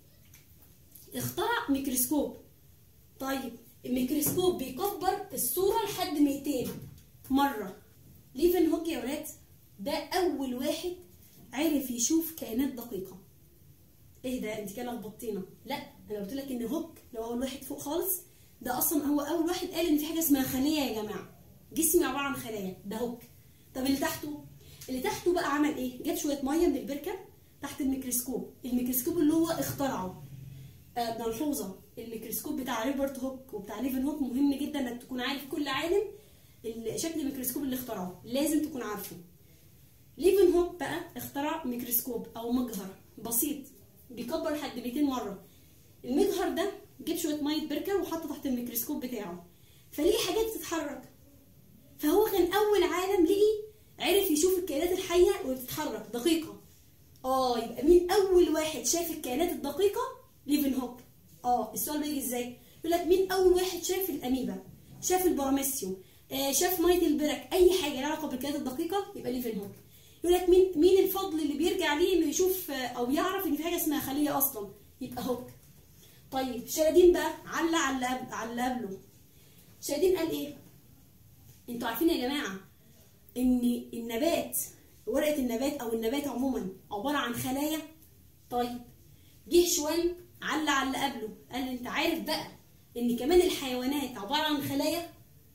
اخترع ميكروسكوب طيب الميكروسكوب بيكبر الصوره لحد 200 مره ليفن هوك يا ولاد ده اول واحد عرف يشوف كائنات دقيقه ايه ده انت كده لخبطتينا لا انا قلت لك ان هوك لو اول واحد فوق خالص ده اصلا هو اول واحد قال ان في حاجه اسمها خليه يا جماعه جسمي عباره عن خلايا ده هوك طب اللي تحته اللي تحته بقى عمل ايه جاب شويه ميه من البركه تحت الميكروسكوب الميكروسكوب اللي هو اخترعه آه ملحوظه الميكروسكوب بتاع ريبرت هوك وبتاع ليفن هوك مهم جدا انك تكون عارف كل عالم شكل الميكروسكوب اللي اخترعه لازم تكون عارفه ليفن هوك بقى اخترع ميكروسكوب او مجهر بسيط بيكبر لحد 200 مره المجهر ده جيب شويه ميه بركه وحطه تحت الميكروسكوب بتاعه فليه حاجات بتتحرك فهو كان اول عالم لقي عرف يشوف الكائنات الحيه وهي بتتحرك دقيقه اه يبقى مين اول واحد شاف الكائنات الدقيقه ليفن هوك اه السؤال بيجي ازاي يقول لك مين اول واحد شاف الاميبا شاف البراميسيوم آه شاف ميه البرك اي حاجه لها علاقه بالكائنات الدقيقه يبقى ليفن هوك يقول لك مين مين الفضل اللي بيرجع ليه انه يشوف آه، او يعرف ان في حاجه اسمها خليه اصلا يبقى هوك طيب شلادين بقى علق على اللي قبل- على اللي قبله شلادين قال ايه انتوا عارفين يا جماعه ان النبات ورقه النبات او النبات عموما عباره عن خلايا طيب جه شويه علق على اللي قبله قال انت عارف بقى ان كمان الحيوانات عباره عن خلايا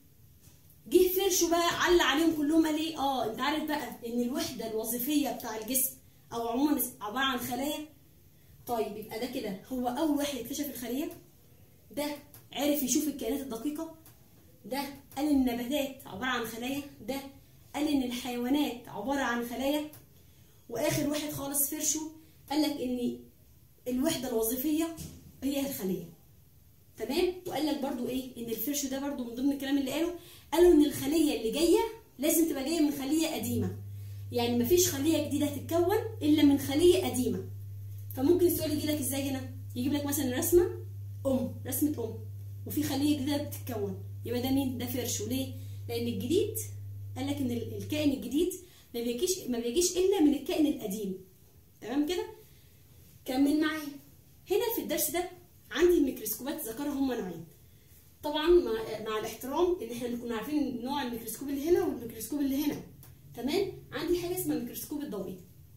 جه فرشه بقى علق عليهم كلهم قال ايه اه انت عارف بقى ان الوحده الوظيفيه بتاع الجسم او عموما عباره عن خلايا طيب يبقى ده كده هو اول واحد اكتشف الخليه ده عرف يشوف الكائنات الدقيقه ده قال ان النباتات عباره عن خلايا ده قال ان الحيوانات عباره عن خلايا واخر واحد خالص فرشه قال لك ان الوحده الوظيفيه هي الخليه تمام وقال لك برضو ايه ان الفرش ده برضو من ضمن الكلام اللي قاله قالوا ان الخليه اللي جايه لازم تبقى جايه من خليه قديمه يعني مفيش خليه جديده هتتكون الا من خليه قديمه فممكن السؤال يجي لك ازاي هنا يجيب لك مثلا رسمه ام رسمه ام وفي خليه جديده بتتكون يبقى ده مين ده فرشه ليه لان الجديد قال لك ان ال- الكائن الجديد ما بيجيش ما بيجيش الا من الكائن القديم تمام كده كمل معايا هنا في الدرس ده عندي الميكروسكوبات ذكرها هم نوعين طبعا مع, مع الاحترام ان احنا كنا عارفين نوع الميكروسكوب اللي هنا والميكروسكوب اللي هنا تمام عندي حاجه اسمها الميكروسكوب الضوئي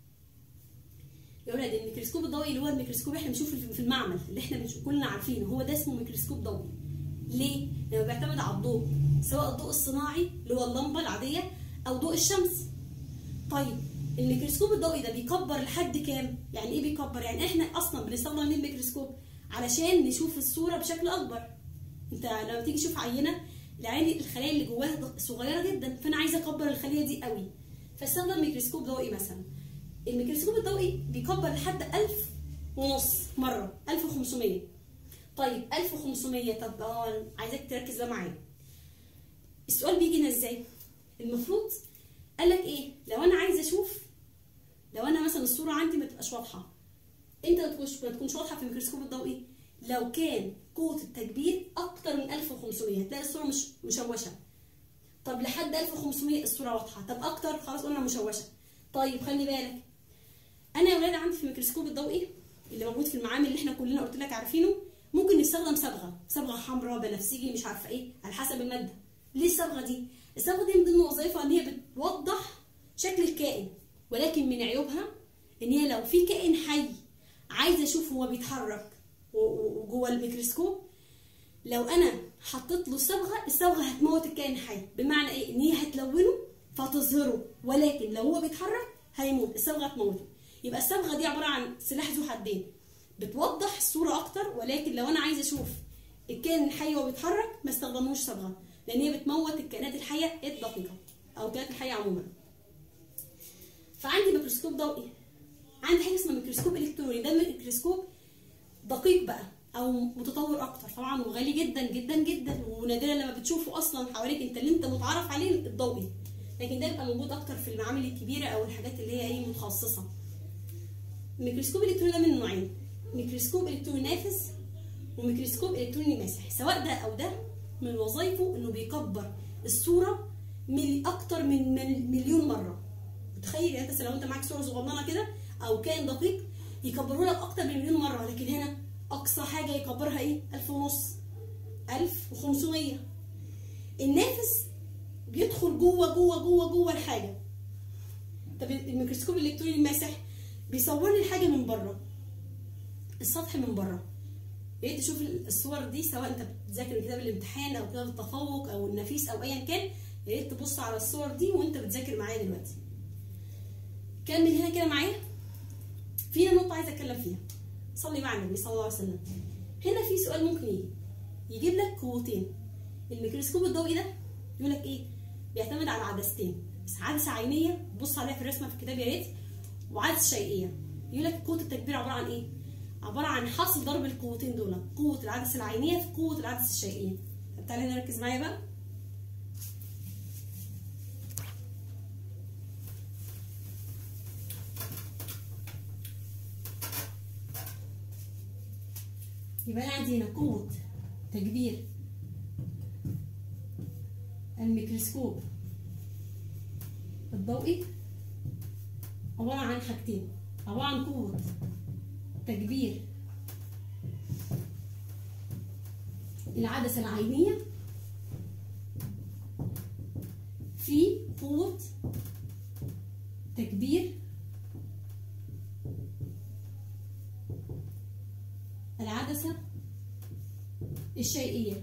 يا ولاد الميكروسكوب الضوئي اللي هو الميكروسكوب احنا بنشوفه في- في المعمل اللي احنا بنشوف كلنا عارفينه هو ده اسمه ميكروسكوب ضوئي ليه؟ لانه بيعتمد على الضوء سواء الضوء الصناعي اللي هو اللمبه العاديه او ضوء الشمس طيب الميكروسكوب الضوئي ده بيكبر لحد كام؟ يعني ايه بيكبر؟ يعني احنا اصلا بنستخدم ليه الميكروسكوب؟ علشان نشوف الصوره بشكل اكبر. انت لما تيجي تشوف عينه العين الخلايا اللي جواها صغيره جدا فانا عايزه اكبر الخليه دي قوي. فاستخدم ميكروسكوب ضوئي مثلا. الميكروسكوب الضوئي بيكبر لحد 1000 ونص مره 1500 طيب 1500 طب اه عايزاك تركز بقى معايا السؤال بيجي هنا ازاي المفروض قال لك ايه لو انا عايزه اشوف لو انا مثلا الصوره عندي ما تبقاش واضحه انت ما تكونش ما تكونش واضحه في الميكروسكوب الضوئي لو كان قوه التكبير اكتر من 1500 هتلاقي الصوره مش مشوشه طب لحد 1500 الصوره واضحه طب اكتر خلاص قلنا مشوشه طيب خلي بالك انا يا ولاد عندي في الميكروسكوب الضوئي اللي موجود في المعامل اللي احنا كلنا قلت لك عارفينه ممكن نستخدم صبغه صبغه حمراء بنفسجي مش عارفه ايه على حسب الماده ليه الصبغه دي الصبغه دي من ضمن وظائفها ان هي بتوضح شكل الكائن ولكن من عيوبها ان هي لو في كائن حي عايزه اشوف هو بيتحرك و- و- وجوه الميكروسكوب لو انا حطيت له صبغه الصبغه هتموت الكائن حي بمعنى ايه ان هي هتلونه فتظهره ولكن لو هو بيتحرك هيموت الصبغه هتموته يبقى الصبغه دي عباره عن سلاح ذو حدين بتوضح الصوره اكتر ولكن لو انا عايزه اشوف الكائن الحي وهو بيتحرك ما استخدموش صبغه لان هي بتموت الكائنات الحيه الدقيقه او الكائنات الحيه عموما فعندي ميكروسكوب ضوئي عندي حاجه اسمها ميكروسكوب الكتروني ده ميكروسكوب دقيق بقى او متطور اكتر طبعا وغالي جدا جدا جدا ونادرا لما بتشوفه اصلا حواليك انت اللي انت متعرف عليه الضوئي لكن ده بيبقى موجود اكتر في المعامل الكبيره او الحاجات اللي هي ايه متخصصه الميكروسكوب الالكتروني ده من نوعين ميكروسكوب الكتروني نافذ وميكروسكوب الكتروني ماسح سواء ده او ده من وظائفه انه بيكبر الصوره من اكتر من من مليون مره متخيل يعني انت لو انت معاك صوره صغننه كده او كائن دقيق يكبره لك اكتر من مليون مره لكن هنا اقصى حاجه يكبرها ايه 1000 ونص 1500 النافذ بيدخل جوه جوه جوه جوه الحاجه طب الميكروسكوب الالكتروني الماسح بيصور لي الحاجه من بره السطح من بره يا ريت تشوف الصور دي سواء انت بتذاكر كتاب الامتحان او كتاب التفوق او النفيس او ايا كان يا ريت تبص على الصور دي وانت بتذاكر معايا دلوقتي كمل هنا كده معايا في نقطة عايزة اتكلم فيها صلي مع النبي صلى الله عليه وسلم هنا في سؤال ممكن يجي يجيب لك قوتين الميكروسكوب الضوئي ده يقول لك ايه بيعتمد على عدستين بس عدسة عينية بص عليها في الرسمة في الكتاب يا ريت وعدسة شيئية يقول لك قوة التكبير عبارة عن ايه عبارة عن حاصل ضرب القوتين دول قوة العدسة العينية في قوة العدسة الشيئية طب تعالى نركز معايا بقى يبقى انا عندي هنا قوه تكبير الميكروسكوب الضوئي عباره عن حاجتين عباره عن قوه تكبير العدسه العينيه في قوه تكبير العدسة الشيئية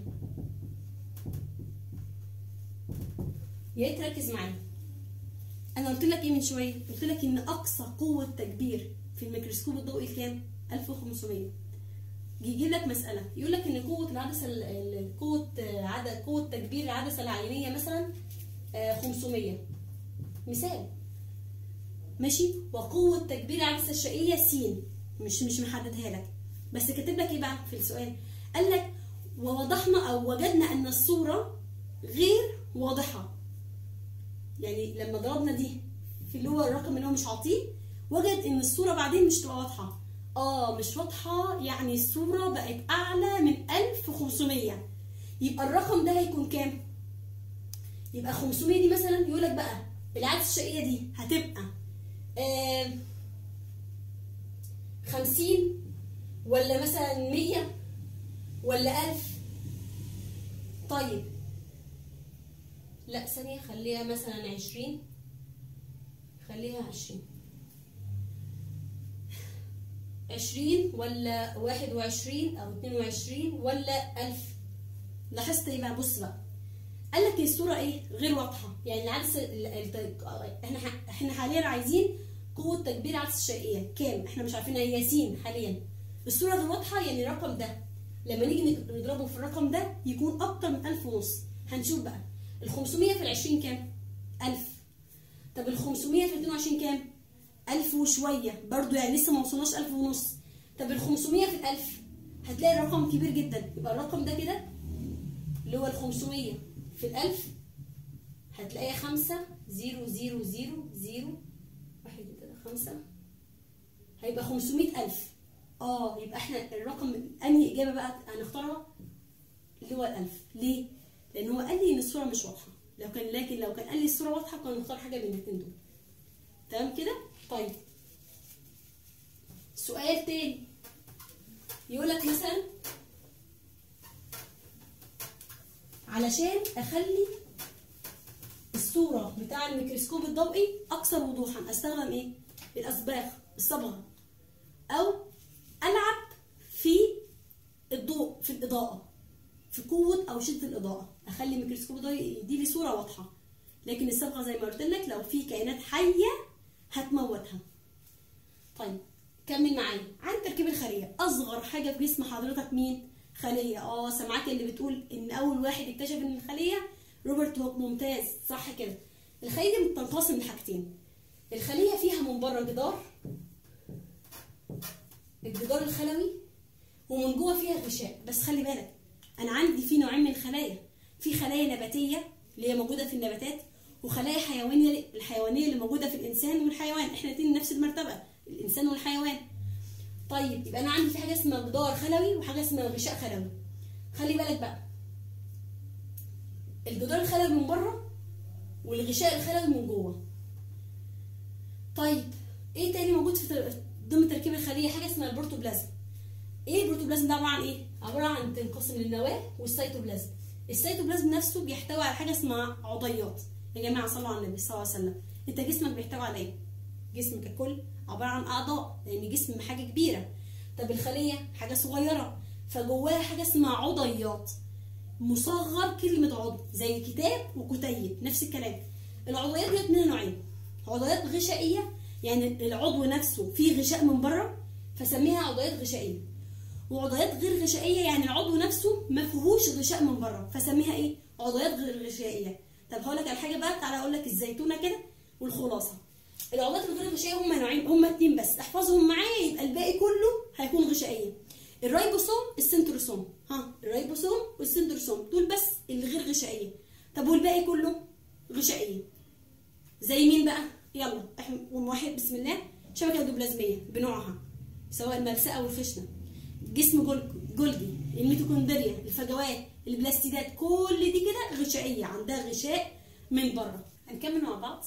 يا ريت تركز معايا انا قلت لك ايه من شويه قلت لك ان اقصى قوه تكبير في الميكروسكوب الضوئي كام 1500 يجي لك مساله يقول لك ان قوه العدسه ال- ال- قوه آه، عدد قوه تكبير العدسه العينيه مثلا آه، 500 مثال ماشي وقوه تكبير العدسه الشقيه س مش مش محددها لك بس كاتب لك ايه بقى في السؤال قال لك ووضحنا او وجدنا ان الصوره غير واضحه يعني لما ضربنا دي في اللي هو الرقم اللي هو مش عاطيه وجد ان الصوره بعدين مش تبقى واضحه اه مش واضحه يعني الصوره بقت اعلى من 1500 يبقى الرقم ده هيكون كام يبقى 500 دي مثلا يقول لك بقى العدسه الشقيه دي هتبقى آه 50 ولا مثلا 100 ولا 1000 طيب لا ثانية خليها مثلا عشرين خليها عشرين عشرين ولا واحد وعشرين أو اتنين وعشرين ولا ألف لاحظت ايه بقى بص بقى قال لك الصورة ايه غير واضحة يعني العدسة ال- ال- احنا ح- احنا حاليا عايزين قوة تكبير العدسة الشرقية كام احنا مش عارفين هي س حاليا الصورة غير واضحة يعني الرقم ده لما نيجي نضربه في الرقم ده يكون أكتر من ألف ونص هنشوف بقى ال 500 في ال 20 كام؟ 1000 طب ال 500 في ال 22 كام؟ 1000 وشوية برضو يعني لسه ما وصلناش 1000 ونص طب ال 500 في ال 1000 هتلاقي الرقم كبير جدا يبقى الرقم ده كده اللي هو ال 500 في ال 1000 هتلاقيها 5 0 0 0 0 واحد كده 5 هيبقى 500000 اه يبقى احنا الرقم انهي اجابه بقى هنختارها اللي هو الألف ليه؟ لأن هو قال لي إن الصورة مش واضحة لو كان لكن لو كان قال لي الصورة واضحة كنا نختار حاجة من الاتنين دول تمام كده؟ طيب سؤال تاني يقول لك مثلا علشان أخلي الصورة بتاع الميكروسكوب الضوئي أكثر وضوحا أستخدم إيه؟ الأصباغ الصبغة أو ألعب في الضوء في الإضاءة في قوة أو شدة الإضاءة أخلي الميكروسكوب ده يدي لي صورة واضحة لكن الصبغة زي ما قلت لك لو في كائنات حية هتموتها طيب كمل معايا عن تركيب الخلية أصغر حاجة في جسم حضرتك مين؟ خلية اه سامعاك اللي بتقول إن أول واحد اكتشف إن الخلية روبرت هوك ممتاز صح كده الخلية دي بتنقسم لحاجتين الخلية فيها من بره جدار الجدار الخلوي ومن جوه فيها غشاء بس خلي بالك انا عندي في نوعين من الخلايا في خلايا نباتيه اللي هي موجوده في النباتات وخلايا حيوانيه الحيوانيه اللي موجوده في الانسان والحيوان احنا الاثنين نفس المرتبه الانسان والحيوان طيب يبقى انا عندي في حاجه اسمها جدار خلوي وحاجه اسمها غشاء خلوي خلي بالك بقى الجدار الخلوي من بره والغشاء الخلوي من جوه طيب ايه تاني موجود في تر- ضمن تركيب الخليه حاجه اسمها البروتوبلازم ايه البروتوبلازم ده عباره عن ايه عباره عن تنقسم للنواه والسيتوبلازم السيتوبلازم نفسه بيحتوي على حاجه اسمها عضيات يا جماعه صلوا على النبي صلى الله عليه وسلم انت جسمك بيحتوي على ايه جسمك ككل عباره عن اعضاء لان جسم حاجه كبيره طب الخليه حاجه صغيره فجواها حاجه اسمها عضيات مصغر كلمه عضو زي كتاب وكتيب نفس الكلام العضيات ديت منها نوعين عضيات غشائيه يعني العضو نفسه فيه غشاء من بره فسميها عضيات غشائيه وعضيات غير غشائيه يعني العضو نفسه ما فيهوش غشاء من بره فسميها ايه عضيات غير غشائيه طب هقول لك على حاجه بقى تعالى اقول لك الزيتونه كده والخلاصه العضلات الغير غشائيه هم نوعين هم اتنين بس احفظهم معايا يبقى الباقي كله هيكون غشائيه الريبوسوم السنتروسوم ها الريبوسوم والسنتروسوم دول بس اللي غير غشائيه طب والباقي كله غشائيه زي مين بقى يلا احنا واحد بسم الله شبكه الجبلازميه بنوعها سواء الملساء او الخشنه جسم جول جولجي الميتوكوندريا الفجوات البلاستيدات كل دي كده غشائيه عندها غشاء من بره هنكمل مع بعض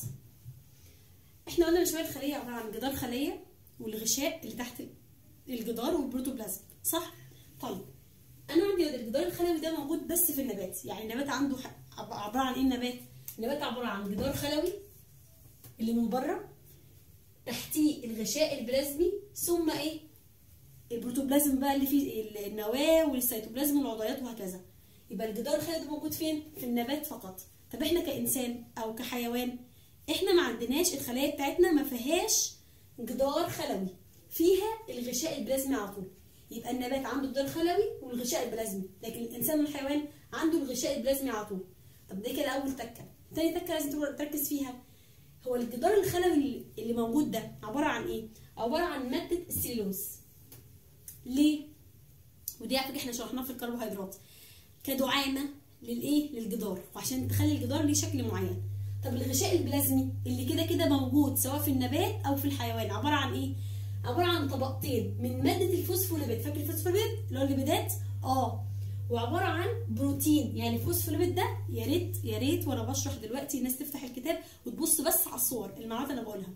احنا قلنا من شويه الخليه عباره عن جدار خليه والغشاء اللي تحت الجدار والبروتوبلازم صح طيب انا عندي الجدار الخلوي ده موجود بس في النبات يعني النبات عنده عباره عن ايه النبات النبات عباره عن جدار خلوي اللي من بره تحتيه الغشاء البلازمي ثم ايه البروتوبلازم بقى اللي فيه النواه والسيتوبلازم والعضيات وهكذا يبقى الجدار الخلوي ده موجود فين في النبات فقط طب احنا كانسان او كحيوان احنا ما عندناش الخلايا بتاعتنا ما فيهاش جدار خلوي فيها الغشاء البلازمي على طول يبقى النبات عنده الجدار الخلوي والغشاء البلازمي لكن الانسان والحيوان عنده الغشاء البلازمي على طول طب ده كده اول تكه تاني تكه لازم تركز فيها هو الجدار الخلوي اللي موجود ده عباره عن ايه عباره عن ماده السليلوز ليه ودي على فكره احنا شرحناها في الكربوهيدرات كدعامه للايه للجدار وعشان تخلي الجدار ليه شكل معين طب الغشاء البلازمي اللي كده كده موجود سواء في النبات او في الحيوان عباره عن ايه عباره عن طبقتين من ماده الفوسفوليبيد فاكر الفوسفوليبيد اللي هو الليبيدات اه وعباره عن بروتين يعني الفوسفوليبيد ده يا ريت يا ريت وانا بشرح دلوقتي الناس تفتح الكتاب وتبص بس على الصور المعلومات اللي انا بقولها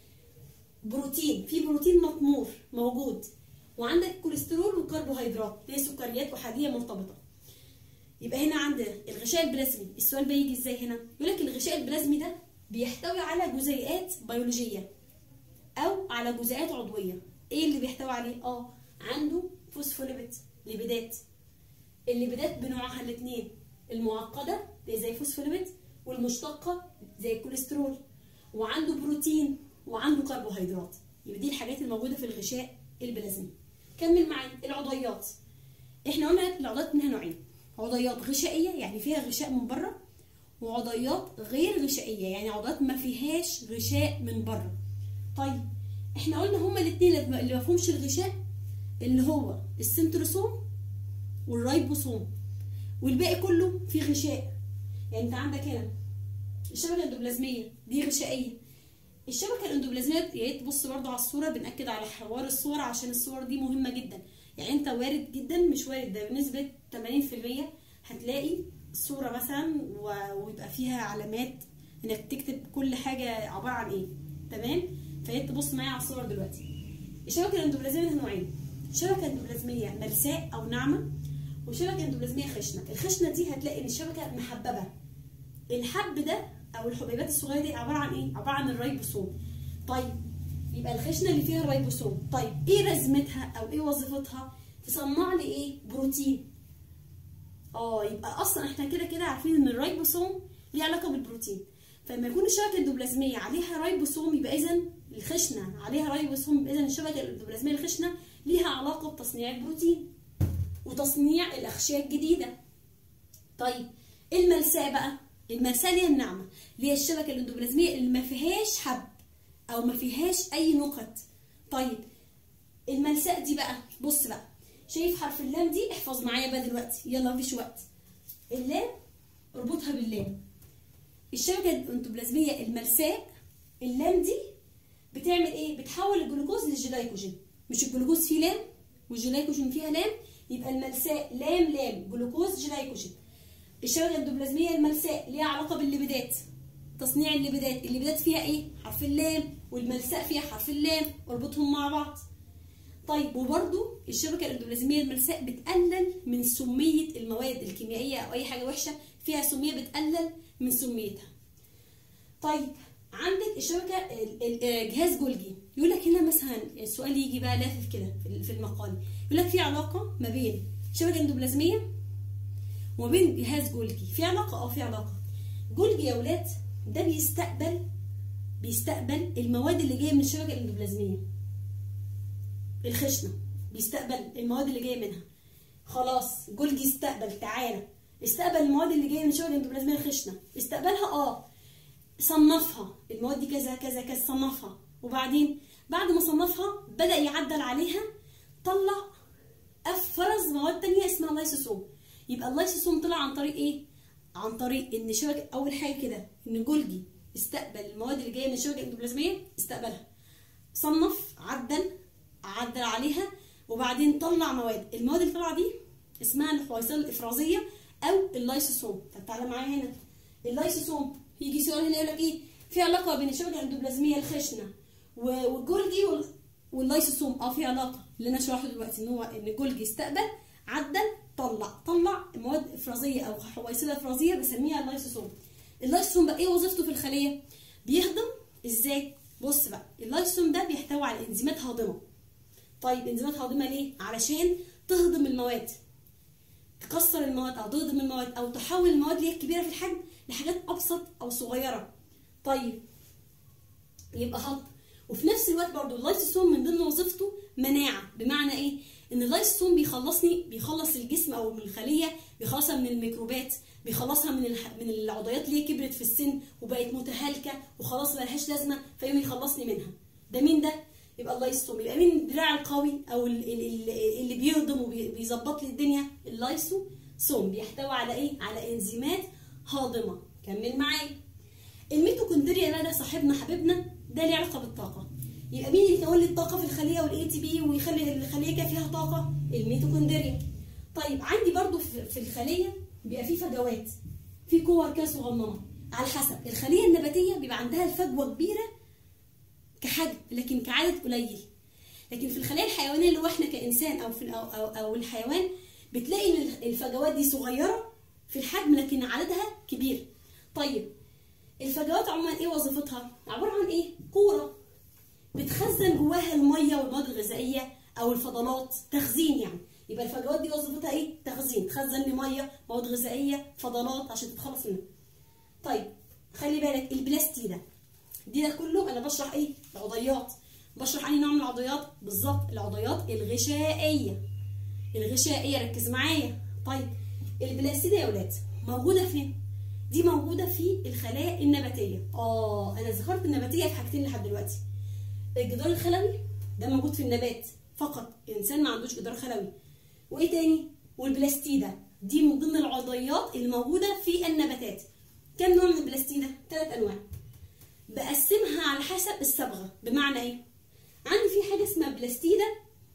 بروتين في بروتين مطمور موجود وعندك كوليسترول وكربوهيدرات اللي هي سكريات احاديه مرتبطه يبقى هنا عندنا الغشاء البلازمي السؤال بيجي ازاي هنا يقول لك الغشاء البلازمي ده بيحتوي على جزيئات بيولوجيه او على جزيئات عضويه ايه اللي بيحتوي عليه اه عنده فوسفوليبيد ليبيدات الليبيدات بنوعها الاثنين المعقده اللي زي فوسفوليبيد والمشتقه زي الكوليسترول وعنده بروتين وعنده كربوهيدرات يبقى دي الحاجات الموجوده في الغشاء البلازمي كمل معايا العضيات احنا قلنا العضيات منها نوعين عضيات غشائيه يعني فيها غشاء من بره وعضيات غير غشائيه يعني عضيات ما فيهاش غشاء من بره طيب احنا قلنا هما الاثنين اللي ما فيهمش الغشاء اللي هو السنتروسوم والرايبوسوم والباقي كله فيه غشاء يعني انت عندك هنا الشبكه الاندوبلازميه دي غشائيه الشبكه الاندوبلازميه يا ريت تبص برضو على الصوره بناكد على حوار الصور عشان الصور دي مهمه جدا يعني انت وارد جدا مش وارد ده بنسبه 80% هتلاقي صوره مثلا ويبقى فيها علامات انك تكتب كل حاجه عباره عن ايه تمام فيا تبص معايا على الصور دلوقتي الشبكه الاندوبلازميه منها نوعين شبكه اندوبلازميه ملساء او ناعمه وشبكه اندوبلازميه خشنه الخشنه دي هتلاقي ان الشبكه محببه الحب ده او الحبيبات الصغيره دي عباره عن ايه عباره عن الريبوسوم طيب يبقى الخشنه اللي فيها الريبوسوم طيب ايه لازمتها او ايه وظيفتها تصنع لي ايه بروتين اه يبقى اصلا احنا كده كده عارفين ان الريبوسوم ليه علاقه بالبروتين فلما يكون الشبكه الاندوبلازميه عليها ريبوسوم يبقى اذا الخشنه عليها ريبوسوم اذا الشبكه الاندوبلازميه الخشنه ليها علاقه بتصنيع البروتين وتصنيع الاغشيه الجديده طيب الملساء بقى الملساء اللي هي الناعمه اللي هي الشبكه الاندوبلازميه اللي ما فيهاش حب او ما فيهاش اي نقط طيب الملساء دي بقى بص بقى شايف حرف اللام دي احفظ معايا بقى دلوقتي يلا مفيش وقت اللام اربطها باللام الشبكه الاندوبلازميه الملساء اللام دي بتعمل ايه بتحول الجلوكوز للجلايكوجين مش الجلوكوز فيه لام والجلايكوجين فيها لام يبقى الملساء لام لام جلوكوز جلايكوجين الشبكه الاندوبلازميه الملساء ليها علاقه بالليبيدات تصنيع الليبيدات الليبيدات فيها ايه حرف اللام والملساء فيها حرف اللام اربطهم مع بعض طيب وبرده الشبكه الاندوبلازميه الملساء بتقلل من سميه المواد الكيميائيه او اي حاجه وحشه فيها سميه بتقلل من سميتها طيب عندك الشبكه جهاز جولجي يقول لك هنا مثلا السؤال يجي بقى لافف كده في المقال يقول لك في علاقه ما بين الشبكه الاندوبلازميه وما بين جهاز جولجي في علاقه اه في علاقه جولجي يا ولاد ده بيستقبل بيستقبل المواد اللي جايه من الشبكه الاندوبلازميه الخشنه بيستقبل المواد اللي جايه منها خلاص جولجي استقبل تعالى استقبل المواد اللي جايه من الشبكه الاندوبلازميه الخشنه استقبلها اه صنفها المواد دي كذا كذا كذا صنفها وبعدين بعد ما صنفها بدا يعدل عليها طلع فرز مواد تانية اسمها اللايسوسوم يبقى اللايسوسوم طلع عن طريق ايه عن طريق ان شبكه اول حاجه كده ان جولجي استقبل المواد اللي جايه من الشبكه الاندوبلازميه استقبلها صنف عدل عدل عليها وبعدين طلع مواد المواد اللي طالعه دي اسمها الحويصله الافرازيه او اللايسوسوم طب تعالى معايا هنا اللايسوسوم يجي سؤال هنا يقول لك ايه في علاقه بين الشبكه الاندوبلازميه الخشنه و- والجولجي وال- واللايسوسوم اه في علاقه اللي انا شرحته دلوقتي ان هو ان الجولجي استقبل عدل طلع طلع مواد افرازيه او حويصله افرازيه بسميها اللايسوسوم اللايسوسوم بقى ايه وظيفته في الخليه بيهضم ازاي بص بقى اللايسوسوم ده بيحتوي على انزيمات هاضمه طيب انزيمات هاضمه ليه علشان تهضم المواد تكسر المواد او تهضم المواد او تحول المواد اللي هي الكبيره في الحجم لحاجات ابسط او صغيره طيب يبقى هضم وفي نفس الوقت برضو اللايسوسوم من ضمن وظيفته مناعه بمعنى ايه ان اللايسوسوم بيخلصني بيخلص الجسم او من الخليه بيخلصها من الميكروبات بيخلصها من الح... من العضيات اللي هي كبرت في السن وبقت متهالكه وخلاص ملهاش لازمه فيقوم يخلصني منها ده مين ده يبقى اللايسوسوم يبقى مين الدراع القوي او ال- ال- ال- اللي بيهضم وبيظبط لي الدنيا اللايسوسوم بيحتوي على ايه على انزيمات هاضمه كمل معايا الميتوكوندريا بقى ده صاحبنا حبيبنا ده ليه علاقه بالطاقه يبقى مين اللي يكون لي الطاقه في الخليه والاي تي بي ويخلي الخليه كده فيها طاقه الميتوكوندريا طيب عندي برضو في في الخليه بيبقى في فجوات في كور كده صغننه على حسب الخليه النباتيه بيبقى عندها الفجوه كبيره كحجم لكن كعدد قليل لكن في الخلايا الحيوانيه اللي هو احنا كانسان او في او او, أو الحيوان بتلاقي ان الفجوات دي صغيره في الحجم لكن عددها كبير طيب الفجوات عموما ايه وظيفتها عباره عن ايه كوره بتخزن جواها الميه والمواد الغذائيه او الفضلات تخزين يعني يبقى الفجوات دي وظيفتها ايه تخزين تخزن لي ميه مواد غذائيه فضلات عشان تتخلص منها طيب خلي بالك البلاستيدا دي ده كله انا بشرح ايه العضيات بشرح اي نوع من العضيات بالظبط العضيات الغشائيه الغشائيه ركز معايا طيب البلاستيدا يا ولاد موجوده فين دي موجوده في الخلايا النباتيه اه انا ذكرت النباتيه في حاجتين لحد دلوقتي الجدار الخلوي ده موجود في النبات فقط الانسان ما عندوش جدار خلوي وايه تاني والبلاستيدا دي من ضمن العضيات اللي موجوده في النباتات كم نوع من البلاستيدا ثلاث انواع بقسمها على حسب الصبغه بمعنى ايه عندي في حاجه اسمها بلاستيدا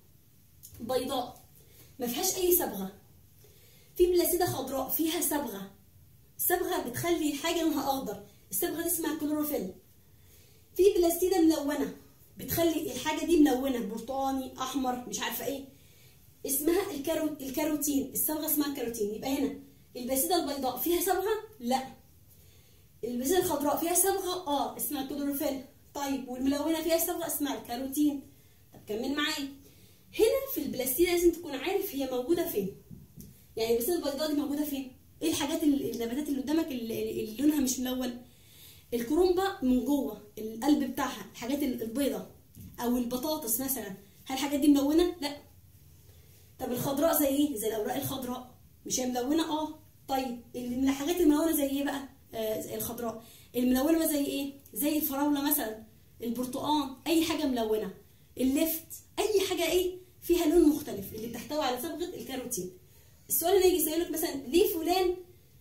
بيضاء ما فيهاش اي صبغه في بلاستيدا خضراء فيها صبغه الصبغه بتخلي الحاجه لونها اخضر الصبغه دي اسمها كلوروفيل في بلاستيدا ملونه بتخلي الحاجه دي ملونه برتقاني احمر مش عارفه ايه اسمها الكارو... الكاروتين الصبغه اسمها الكاروتين يبقى هنا البلاستيدا البيضاء فيها صبغه لا البلاستيدا الخضراء فيها صبغه اه اسمها كلوروفيل طيب والملونه فيها صبغه اسمها الكاروتين طب كمل معايا هنا في البلاستيدا لازم تكون عارف هي موجوده فين يعني البلاستيدا البيضاء دي موجوده فين ايه الحاجات ال- النباتات اللي قدامك اللي اللي لونها مش ملون الكرومبا من جوه القلب بتاعها الحاجات ال- البيضة او البطاطس مثلا هل الحاجات دي ملونه لا طب الخضراء زي ايه زي الاوراق الخضراء مش هي ملونه اه طيب ال- الحاجات الملونه زي ايه بقى آه زي الخضراء الملونه زي ايه زي الفراوله مثلا البرتقال اي حاجه ملونه اللفت اي حاجه ايه فيها لون مختلف اللي بتحتوي على صبغه الكاروتين السؤال اللي يجي يسألك مثلا ليه فلان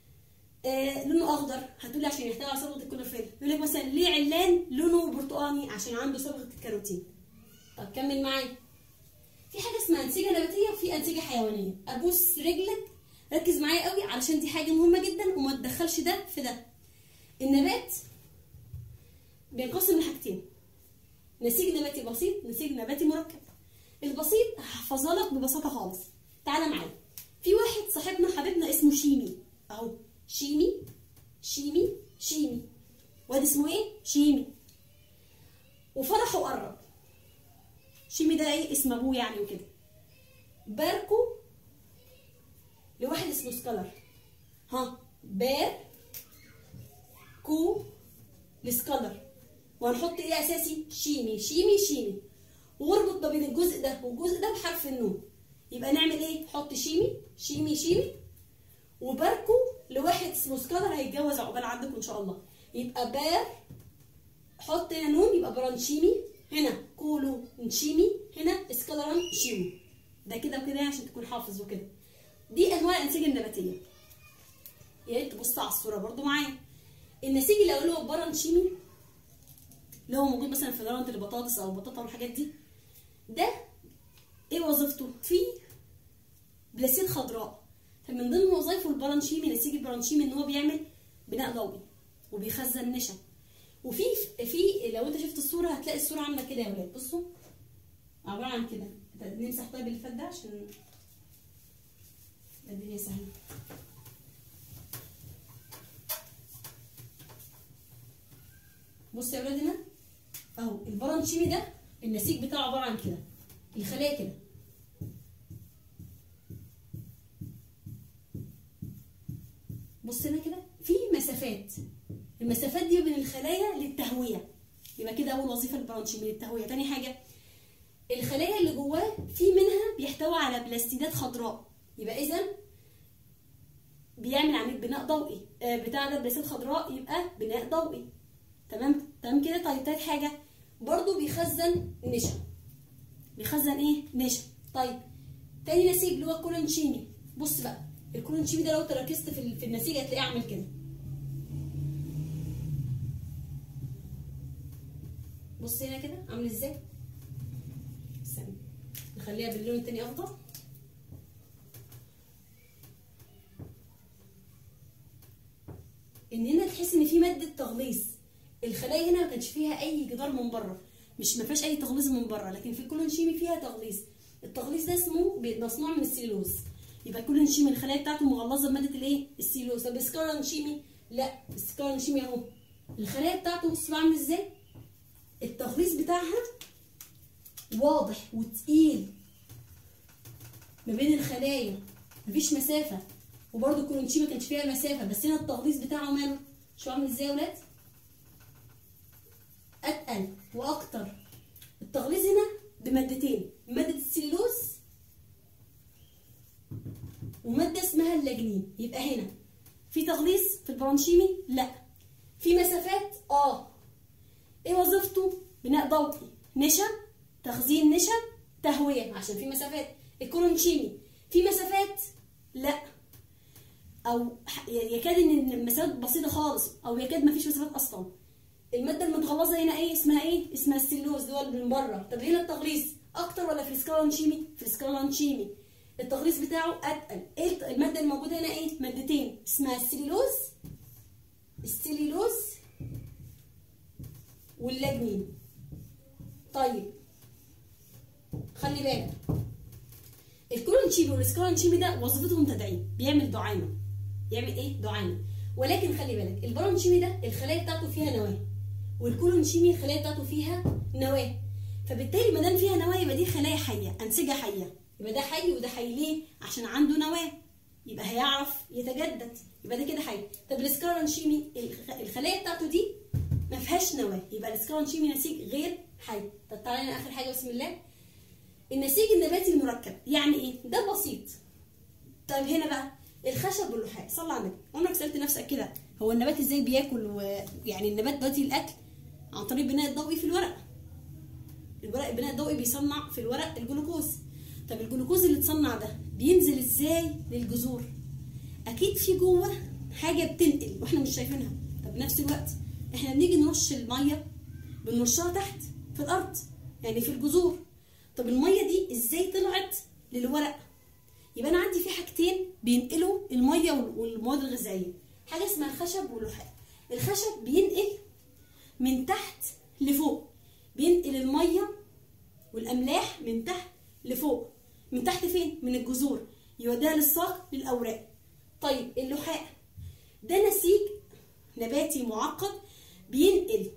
آه لونه اخضر هتقولي عشان يحتوي على صبغه الكلوروفيل يقول لك مثلا ليه علان لونه برتقاني عشان عنده صبغه الكاروتين طب كمل معايا في حاجه اسمها انسجه نباتيه وفي انسجه حيوانيه ابوس رجلك ركز معايا قوي علشان دي حاجه مهمه جدا وما تدخلش ده في ده النبات بينقسم لحاجتين نسيج نباتي بسيط نسيج نباتي مركب البسيط هحفظها لك ببساطه خالص تعالى معايا في واحد صاحبنا حبيبنا اسمه شيمي اهو شيمي شيمي شيمي واد اسمه ايه شيمي وفرحه قرب شيمي ده ايه اسم ابوه يعني وكده باركو لواحد اسمه سكالر ها بار كو لسكالر وهنحط ايه اساسي شيمي شيمي شيمي واربط ما بين الجزء ده والجزء ده بحرف النون يبقى نعمل ايه حط شيمي شيمي شيمي وباركو لواحد اسمه سكالر هيتجوز عقبال عندكم ان شاء الله يبقى بار حط هنا نون يبقى برانشيمي هنا كولو نشيمي هنا سكالران شيمي ده كده وكده عشان تكون حافظ وكده دي انواع الانسجه النباتيه يا ريت تبص على الصوره برضو معايا النسيج اللي اقوله برانشيمي اللي هو موجود مثلا في درجه البطاطس او البطاطا والحاجات دي ده ايه وظيفته في بلاسيد خضراء فمن ضمن وظائفه البرانشيمي نسيج البرانشيمي ان هو بيعمل بناء ضوئي وبيخزن نشا وفي في لو انت شفت الصوره هتلاقي الصوره عامله كده يا ولاد بصوا عباره عن كده نمسح طيب اللي فات ده عشان الدنيا سهله بص يا ولاد هنا اهو البرانشيمي ده النسيج بتاعه عباره عن كده الخلايا كده بص هنا كده في مسافات المسافات دي بين الخلايا للتهويه يبقى كده اول وظيفه للبرانشيمي للتهويه تاني حاجه الخلايا اللي جواه في منها بيحتوي على بلاستيدات خضراء يبقى اذا بيعمل عمليه بناء ضوئي آه بتاع ده بلاستيدات خضراء يبقى بناء ضوئي تمام تمام كده طيب تالت حاجه برضو بيخزن نشا بيخزن ايه نشا طيب تاني نسيج اللي هو الكولونشيمي بص بقى الكولونشيمي ده لو انت ركزت في في النسيج هتلاقيه عامل كده بص هنا كده عامل ازاي استنى نخليها باللون التاني افضل ان هنا تحس ان في ماده تغليظ الخلايا هنا ما كانش فيها اي جدار من بره مش ما فيهاش اي تغليظ من بره لكن في الكولونشيمي فيها تغليظ التغليظ ده اسمه مصنوع من السيلوز يبقى الكولونشيمي الخلايا بتاعته مغلظه بماده الايه السيلوز طب السكارانشيمي لا السكارانشيمي اهو الخلايا بتاعته بص عامل ازاي التغليظ بتاعها واضح وتقيل ما بين الخلايا مفيش مسافه وبرده الكولونشيمي ما كانش فيها مسافه بس هنا التغليظ بتاعه ماله شو عامل ازاي يا ولاد اتقل واكتر التغليظ هنا بمادتين ماده السلوز وماده اسمها اللاجنين يبقى هنا في تغليظ في البرانشيمي لا في مسافات اه ايه وظيفته بناء ضوئي نشا تخزين نشا تهويه عشان في مسافات الكولونشيمي في مسافات لا او يكاد ان المسافات بسيطه خالص او يكاد ما فيش مسافات اصلا الماده المتغلظه هنا ايه اسمها ايه اسمها السلوز اللي هو من بره طب هنا التغليظ اكتر ولا في السكالانشيمي في السكالانشيمي التغليظ بتاعه اتقل ايه الماده الموجوده هنا ايه مادتين اسمها السليلوز السليلوز واللاجنين طيب خلي بالك الكولونشيمي والسكالانشيمي ده وظيفتهم تدعيم بيعمل دعامه يعمل ايه دعامه ولكن خلي بالك البرانشيمي ده الخلايا بتاعته فيها نواه والكولونشيمي الخلايا بتاعته فيها نواه فبالتالي ما دام فيها نواه يبقى دي خلايا حيه انسجه حيه يبقى ده حي وده حي ليه عشان عنده نواه يبقى هيعرف يتجدد يبقى ده كده حي طب السكارانشيمي الخلايا بتاعته دي ما فيهاش نواه يبقى السكارانشيمي نسيج غير حي طب تعالى اخر حاجه بسم الله النسيج النباتي المركب يعني ايه ده بسيط طيب هنا بقى الخشب واللحاء صلى على النبي عمرك سالت نفسك كده هو النبات ازاي بياكل ويعني النبات دلوقتي الاكل عن طريق البناء الضوئي في الورق الورق البناء الضوئي بيصنع في الورق الجلوكوز طب الجلوكوز اللي اتصنع ده بينزل ازاي للجذور اكيد في جوه حاجه بتنقل واحنا مش شايفينها طب نفس الوقت احنا بنيجي نرش الميه بنرشها تحت في الارض يعني في الجذور طب الميه دي ازاي طلعت للورق يبقى انا عندي في حاجتين بينقلوا الميه والمواد الغذائيه حاجه اسمها الخشب واللحاء الخشب بينقل من تحت لفوق بينقل الميه والاملاح من تحت لفوق من تحت فين من الجذور يوديها للساق للاوراق طيب اللحاء ده نسيج نباتي معقد بينقل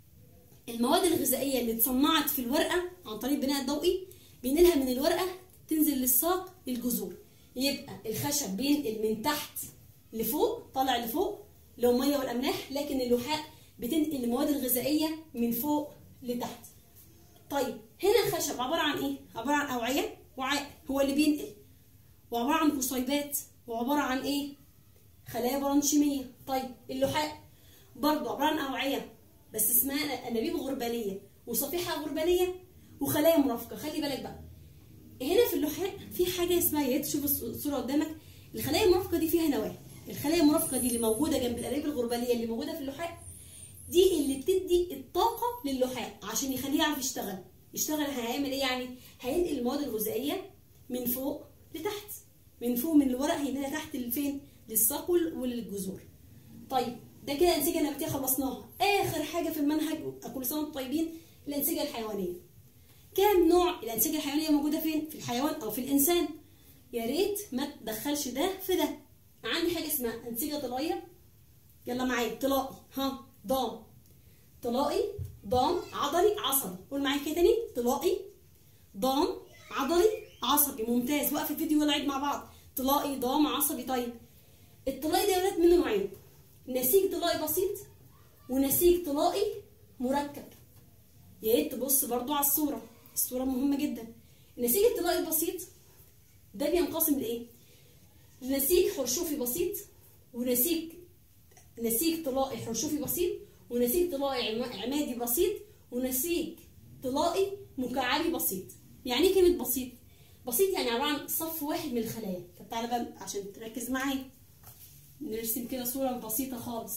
المواد الغذائيه اللي اتصنعت في الورقه عن طريق البناء الضوئي بينقلها من الورقه تنزل للساق للجذور يبقى الخشب بينقل من تحت لفوق طالع لفوق لو ميه والاملاح لكن اللحاء بتنقل المواد الغذائيه من فوق لتحت طيب هنا الخشب عباره عن ايه عباره عن اوعيه وعاء هو اللي بينقل وعباره عن قصيبات وعباره عن ايه خلايا برانشيميه طيب اللحاء برضه عباره عن اوعيه بس اسمها انابيب غرباليه وصفيحه غرباليه وخلايا مرافقه خلي بالك بقى هنا في اللحاء في حاجه اسمها يا تشوف الصوره قدامك الخلايا المرافقه دي فيها نواه الخلايا المرافقه دي اللي موجوده جنب الانابيب الغرباليه اللي موجوده في اللحاء دي اللي بتدي الطاقه للحاء عشان يخليه يعرف يشتغل يشتغل هيعمل ايه يعني هينقل المواد الغذائيه من فوق لتحت من فوق من الورق هينقلها تحت لفين للساق وال- وللجذور طيب ده كده انسجه نباتيه خلصناها اخر حاجه في المنهج كل سنه وانتم طيبين الانسجه الحيوانيه كام نوع الانسجه الحيوانيه موجوده فين في الحيوان او في الانسان يا ريت ما تدخلش ده في ده عندي حاجه اسمها انسجه طلائيه يلا معايا طلائي ها ضام طلائي ضام عضلي عصبي قول معايا كده تاني طلائي ضام عضلي عصبي ممتاز وقف الفيديو ولا عيد مع بعض طلائي ضام عصبي طيب الطلائي ده يا ولاد منه نوعين نسيج طلائي بسيط ونسيج طلائي مركب يا ريت تبص برضو على الصوره الصوره مهمه جدا النسيج الطلائي البسيط ده بينقسم لايه نسيج حرشوفي بسيط ونسيج نسيج طلائي حرشوفي بسيط ونسيج طلائي عما- عمادي بسيط ونسيج طلائي مكعبي بسيط يعني ايه كلمه بسيط بسيط يعني عباره عن صف واحد من الخلايا طب تعالى بقى عشان تركز معايا نرسم كده صوره بسيطه خالص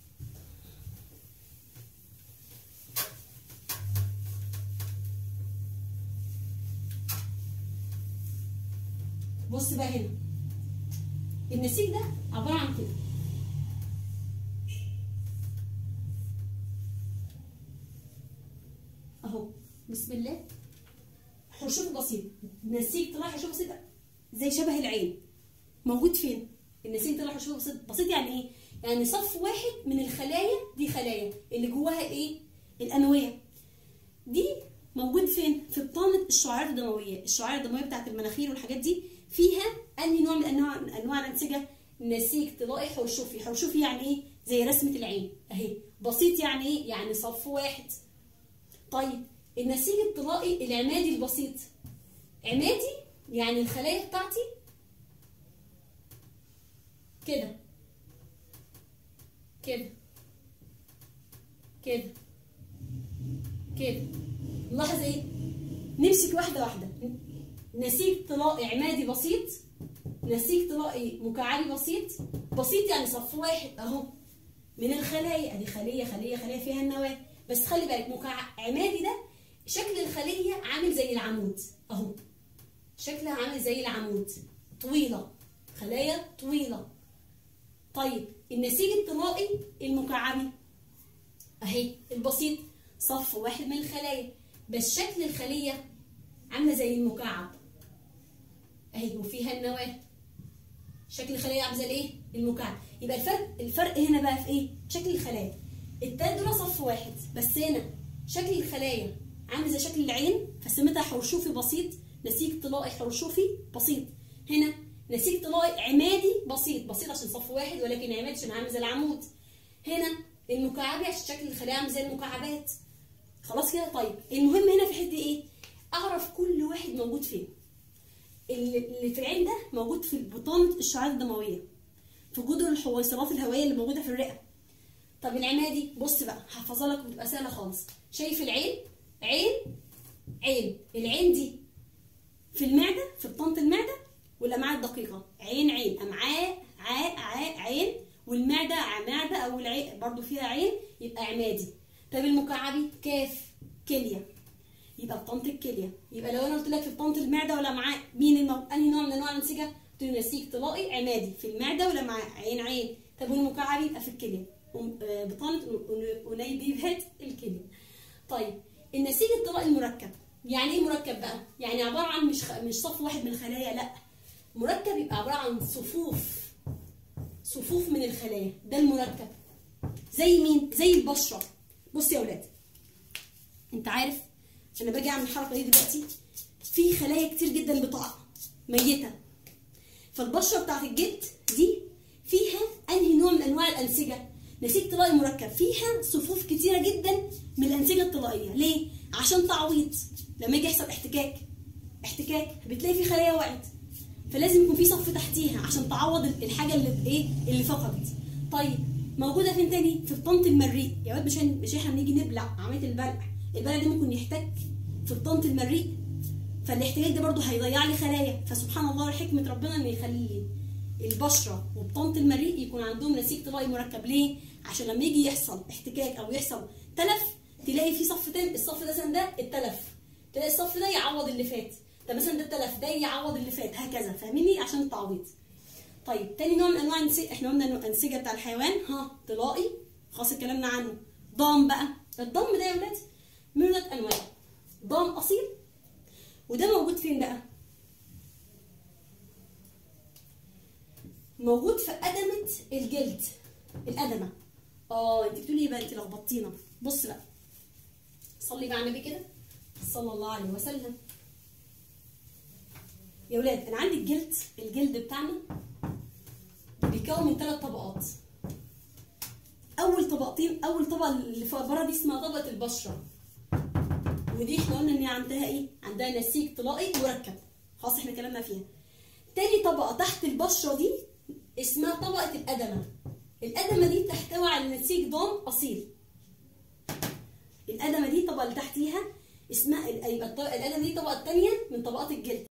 بص بقى هنا النسيج ده عباره عن كده اهو بسم الله حرشوف بسيط نسيج طلع حرشوف بسيط زي شبه العين موجود فين النسيج طلع حرشوف بسيط بسيط يعني ايه يعني صف واحد من الخلايا دي خلايا اللي جواها ايه الانويه دي موجود فين في بطانه الشعيرات الدمويه الشعيرات الدمويه بتاعت المناخير والحاجات دي فيها انهي نوع من انواع من انواع الانسجه نسيج طلائي حرشوفي حرشوفي يعني ايه زي رسمه العين اهي بسيط يعني ايه يعني صف واحد طيب النسيج الطلائي العمادي البسيط عمادي يعني الخلايا بتاعتي كده كده كده كده نلاحظ ايه نمسك واحده واحده نسيج طلائي عمادي بسيط نسيج طلائي مكعبي بسيط بسيط يعني صف واحد اهو من الخلايا ادي خليه خليه خليه فيها النواه بس خلي بالك مكع... عمادي ده شكل الخليه عامل زي العمود اهو شكلها عامل زي العمود طويله خلايا طويله طيب النسيج الطلائي المكعبي اهي البسيط صف واحد من الخلايا بس شكل الخليه عامله زي المكعب اهي وفيها النواه شكل الخلايا عامله زي الايه المكعب يبقى الفرق الفرق هنا بقى في ايه شكل الخلايا التلات دول صف واحد بس هنا شكل الخلايا عامل زي شكل العين فسميتها حرشوفي بسيط نسيج طلائي حرشوفي بسيط هنا نسيج طلائي عمادي بسيط بسيط عشان صف واحد ولكن عمادي عشان عامل زي العمود هنا المكعبي عشان شكل الخلايا عامل زي المكعبات خلاص كده طيب المهم هنا في حته ايه اعرف كل واحد موجود فين اللي اللي في العين ده موجود في بطانه الشعيرات الدمويه في جدر الحويصلات الهوائيه اللي موجوده في الرئه طب العمادي بص بقى هحفظها لك وتبقى سهله خالص شايف العين عين عين العين دي في المعده في بطانه المعده والامعاء الدقيقه عين عين امعاء عاء عاء عين والمعده معده او العين برضو فيها عين يبقى عمادي طب المكعبي كاف كليه يبقى بطانه الكليه يبقى لو انا قلت لك في بطانه المعده ولا معاه مين المو... انهي نوع من انواع الانسجه قلت له نسيج طلائي عمادي في المعده ولا معاه عين عين طب والمكعبي يبقى في الكليه أم- آه، بطانه أن- انيبيبات الكليه طيب النسيج الطلائي المركب يعني ايه مركب بقى يعني عباره عن مش خ... مش صف واحد من الخلايا لا مركب يبقى عباره عن صفوف صفوف من الخلايا ده المركب زي مين زي البشره بص يا ولاد انت عارف انا باجي اعمل الحركه دي دلوقتي في خلايا كتير جدا بتقع ميته فالبشره بتاعت الجلد دي فيها انهي نوع من انواع الانسجه نسيج طلائي مركب فيها صفوف كتيره جدا من الانسجه الطلائيه ليه عشان تعويض لما يجي يحصل احتكاك احتكاك بتلاقي في خلايا وقعت فلازم يكون في صف تحتيها عشان تعوض الحاجه اللي ايه اللي فقدت طيب موجوده فين تاني في بطانه المريء يا ولاد مش هن- مش احنا بنيجي نبلع عمليه البلع البلع ده ممكن يحتك في بطانه المريء فالاحتكاك ده برضو هيضيع لي خلايا فسبحان الله حكمه ربنا ان يخلي لي البشره وبطانه المريء يكون عندهم نسيج طلائي مركب ليه عشان لما يجي يحصل احتكاك او يحصل تلف تلاقي في صف تاني الصف ده ده اتلف تلاقي الصف ده يعوض اللي فات ده مثلا ده التلف ده يعوض اللي فات هكذا فاهميني عشان التعويض طيب تاني نوع من انواع النسيج احنا قلنا انه الانسجه بتاع الحيوان ها طلائي خلاص اتكلمنا عنه ضام بقى الضم ده يا ولاد من ولاد انواع ضام اصيل وده موجود فين بقى موجود في أدمة الجلد الأدمة اه انت بتقولي ايه بقى انت لخبطتينا بص بقى صلي بقى على النبي كده صلى الله عليه وسلم يا ولاد انا عندي الجلد الجلد بتاعنا بيتكون من ثلاث طبقات اول طبقتين اول طبقه اللي فوق بره دي اسمها طبقه البشره ودي احنا قلنا ان هي عندها ايه عندها نسيج طلائي مركب خلاص احنا كلامنا فيها تاني طبقه تحت البشره دي اسمها طبقه الادمه الادمه دي تحتوي على نسيج ضام اصيل الادمه دي الطبقه اللي تحتيها اسمها يبقى الادمه دي الطبقه الثانيه من طبقات الجلد